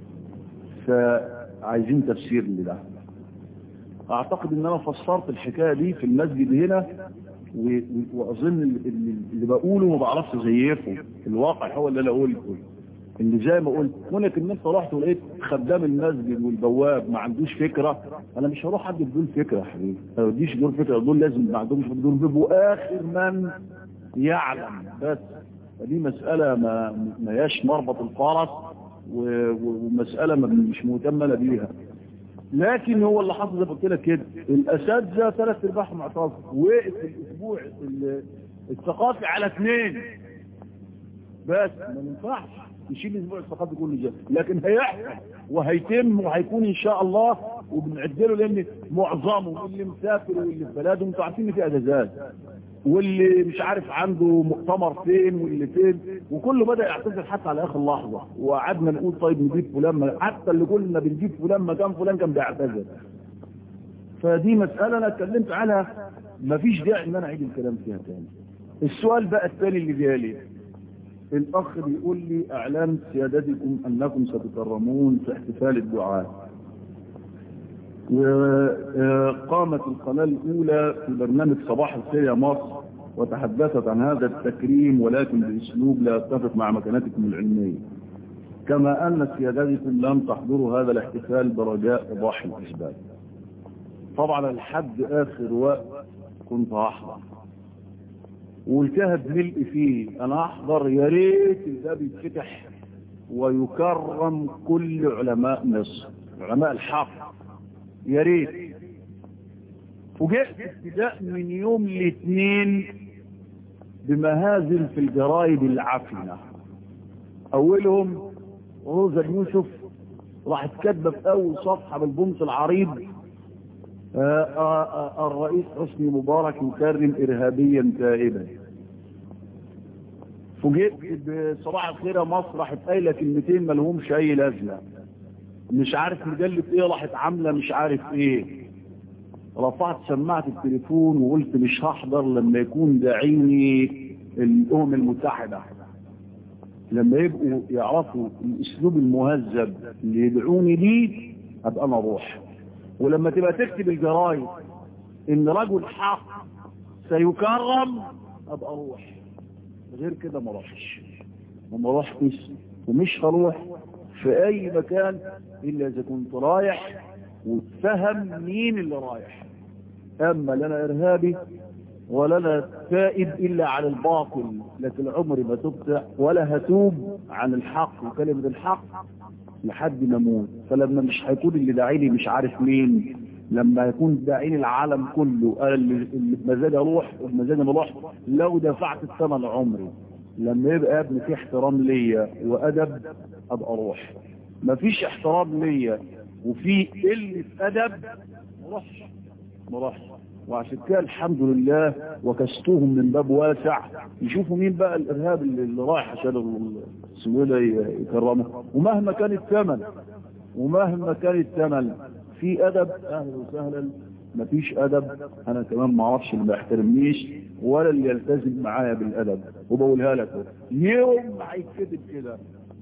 فعايزين تفسير لده اعتقد ان انا فسرت الحكايه دي في المسجد هنا و- واظن اللي, اللي بقوله ما بعرفش زيفه الواقع هو اللي انا قلته اللي زي ما قلت كونك ان انت رحت ولقيت خدام المسجد والبواب ما عندوش فكره انا مش هروح ادي بدون فكره يا حبيبي ما بديش دول فكره دول لازم ما عندهمش دول بيبقوا اخر من يعلم بس فدي مساله ما ما هياش مربط الفرس و- و- ومساله ما مش مهتم انا بيها لكن هو اللي حصل زي ما قلت لك كده الاساتذه ثلاث ارباعهم اعترضوا وقف الاسبوع ال- الثقافي على اثنين بس ما ينفعش يشيل الاسبوع الثقافي كله جاي لكن هيحصل وهيتم وهيكون ان شاء الله وبنعد له لان معظمهم اللي مسافر واللي في بلاده انتوا عارفين ان في اجازات واللي مش عارف عنده مؤتمر فين واللي فين وكله بدا يعتذر حتى على اخر لحظه وقعدنا نقول طيب نجيب فلان ما- حتى اللي قلنا بنجيب فلان مكان فلان كان بيعتذر فدي مساله انا اتكلمت عنها مفيش داعي ان انا اعيد الكلام فيها تاني السؤال بقى الثاني اللي جالي الأخ بيقول لي أعلام سيادتكم أنكم ستكرمون في احتفال الدعاء وقامت القناة الأولى في برنامج صباح الخير يا مصر وتحدثت عن هذا التكريم ولكن بأسلوب لا يتفق مع مكانتكم العلمية كما أن سيادتكم لم تحضروا هذا الاحتفال برجاء إيضاح الأسباب طبعا لحد آخر وقت كنت أحضر والكهد ملء فيه أنا أحضر يا ريت الباب يتفتح ويكرم كل علماء مصر علماء الحق يا ريت فوجئت ابتداء من يوم الاثنين بمهازل في الجرايد العفنة أولهم روزا يوسف راحت كاتبه في أول صفحة بالبنط العريض آآ آآ الرئيس حسني مبارك يكرم إرهابيا تائبا فوجئت بصباح الخير يا مصر راحت قايله كلمتين ما لهمش اي لازمه مش عارف مجله ايه راحت عامله مش عارف ايه رفعت سماعه التليفون وقلت مش هحضر لما يكون داعيني الامم المتحده لما يبقوا يعرفوا الاسلوب المهذب اللي يدعوني ليه ابقى انا اروح ولما تبقى تكتب الجرايد ان رجل حق سيكرم ابقى اروح غير كده ما اروحش وما رحتش ومش هروح في اي مكان الا اذا كنت رايح وتفهم مين اللي رايح اما لنا ارهابي ولا انا تائب الا على الباطل لكن عمري ما تبتع ولا هتوب عن الحق وكلمة الحق لحد ما اموت فلما مش هيكون اللي داعيني مش عارف مين لما يكون داعين العالم كله قال اللي بمزاجي اروح وبمزاجي ما اروح لو دفعت الثمن عمري لما يبقى يا ابني في احترام ليا وادب ابقى اروح مفيش احترام ليا وفي قله ادب ما اروحش ما اروحش وعشان كده الحمد لله وكستوهم من باب واسع يشوفوا مين بقى الارهاب اللي, اللي رايح عشان السويدة يكرمه ومهما كان الثمن ومهما كان الثمن في ادب اهلا وسهلا مفيش ادب انا كمان ما اعرفش اللي ما يحترمنيش ولا اللي يلتزم معايا بالادب وبقولها لك يوم هيتكتب كده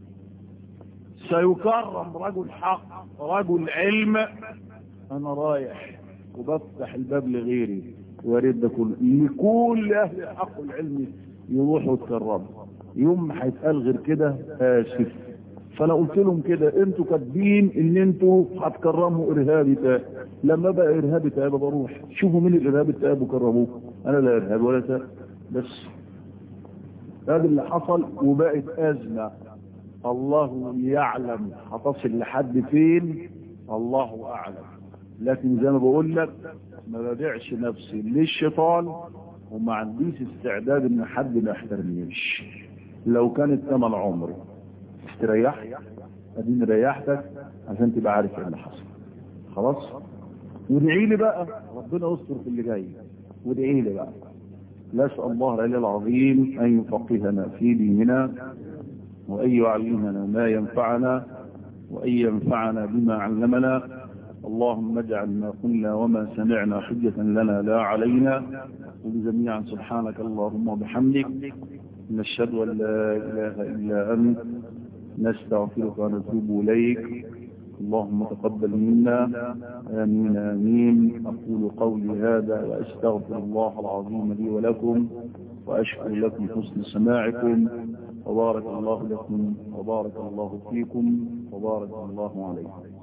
سيكرم رجل حق رجل علم انا رايح وبفتح الباب لغيري واريد ده كله لكل اهل الحق والعلم يروحوا يتكرموا يوم ما هيتقال غير كده اسف فانا قلت لهم كده انتوا كاتبين ان انتوا هتكرموا ارهابي تائب لما بقى ارهابي تائب بروح شوفوا مين الارهابي التائب وكرموه انا لا ارهاب ولا تائب بس هذا اللي حصل وبقت ازمه الله يعلم هتصل لحد فين الله اعلم لكن زي ما بقول لك ما ببيعش نفسي للشيطان وما عنديش استعداد ان حد ما يحترمنيش لو كانت ثمن عمري تريح اديني ريحتك عشان تبقى عارف ايه اللي حصل خلاص وادعي لي بقى ربنا يستر في اللي جاي وادعي لي بقى نسال الله العلي العظيم ان يفقهنا في ديننا وان يعلمنا ما ينفعنا وان ينفعنا بما علمنا اللهم اجعل ما قلنا وما سمعنا حجة لنا لا علينا وجميعا سبحانك اللهم وبحمدك نشهد أن لا إله إلا أنت نستغفرك ونتوب إليك اللهم تقبل منا آمين آمين أقول قولي هذا وأستغفر الله العظيم لي ولكم وأشكر لكم حسن سماعكم وبارك الله لكم وبارك الله فيكم وبارك الله عليكم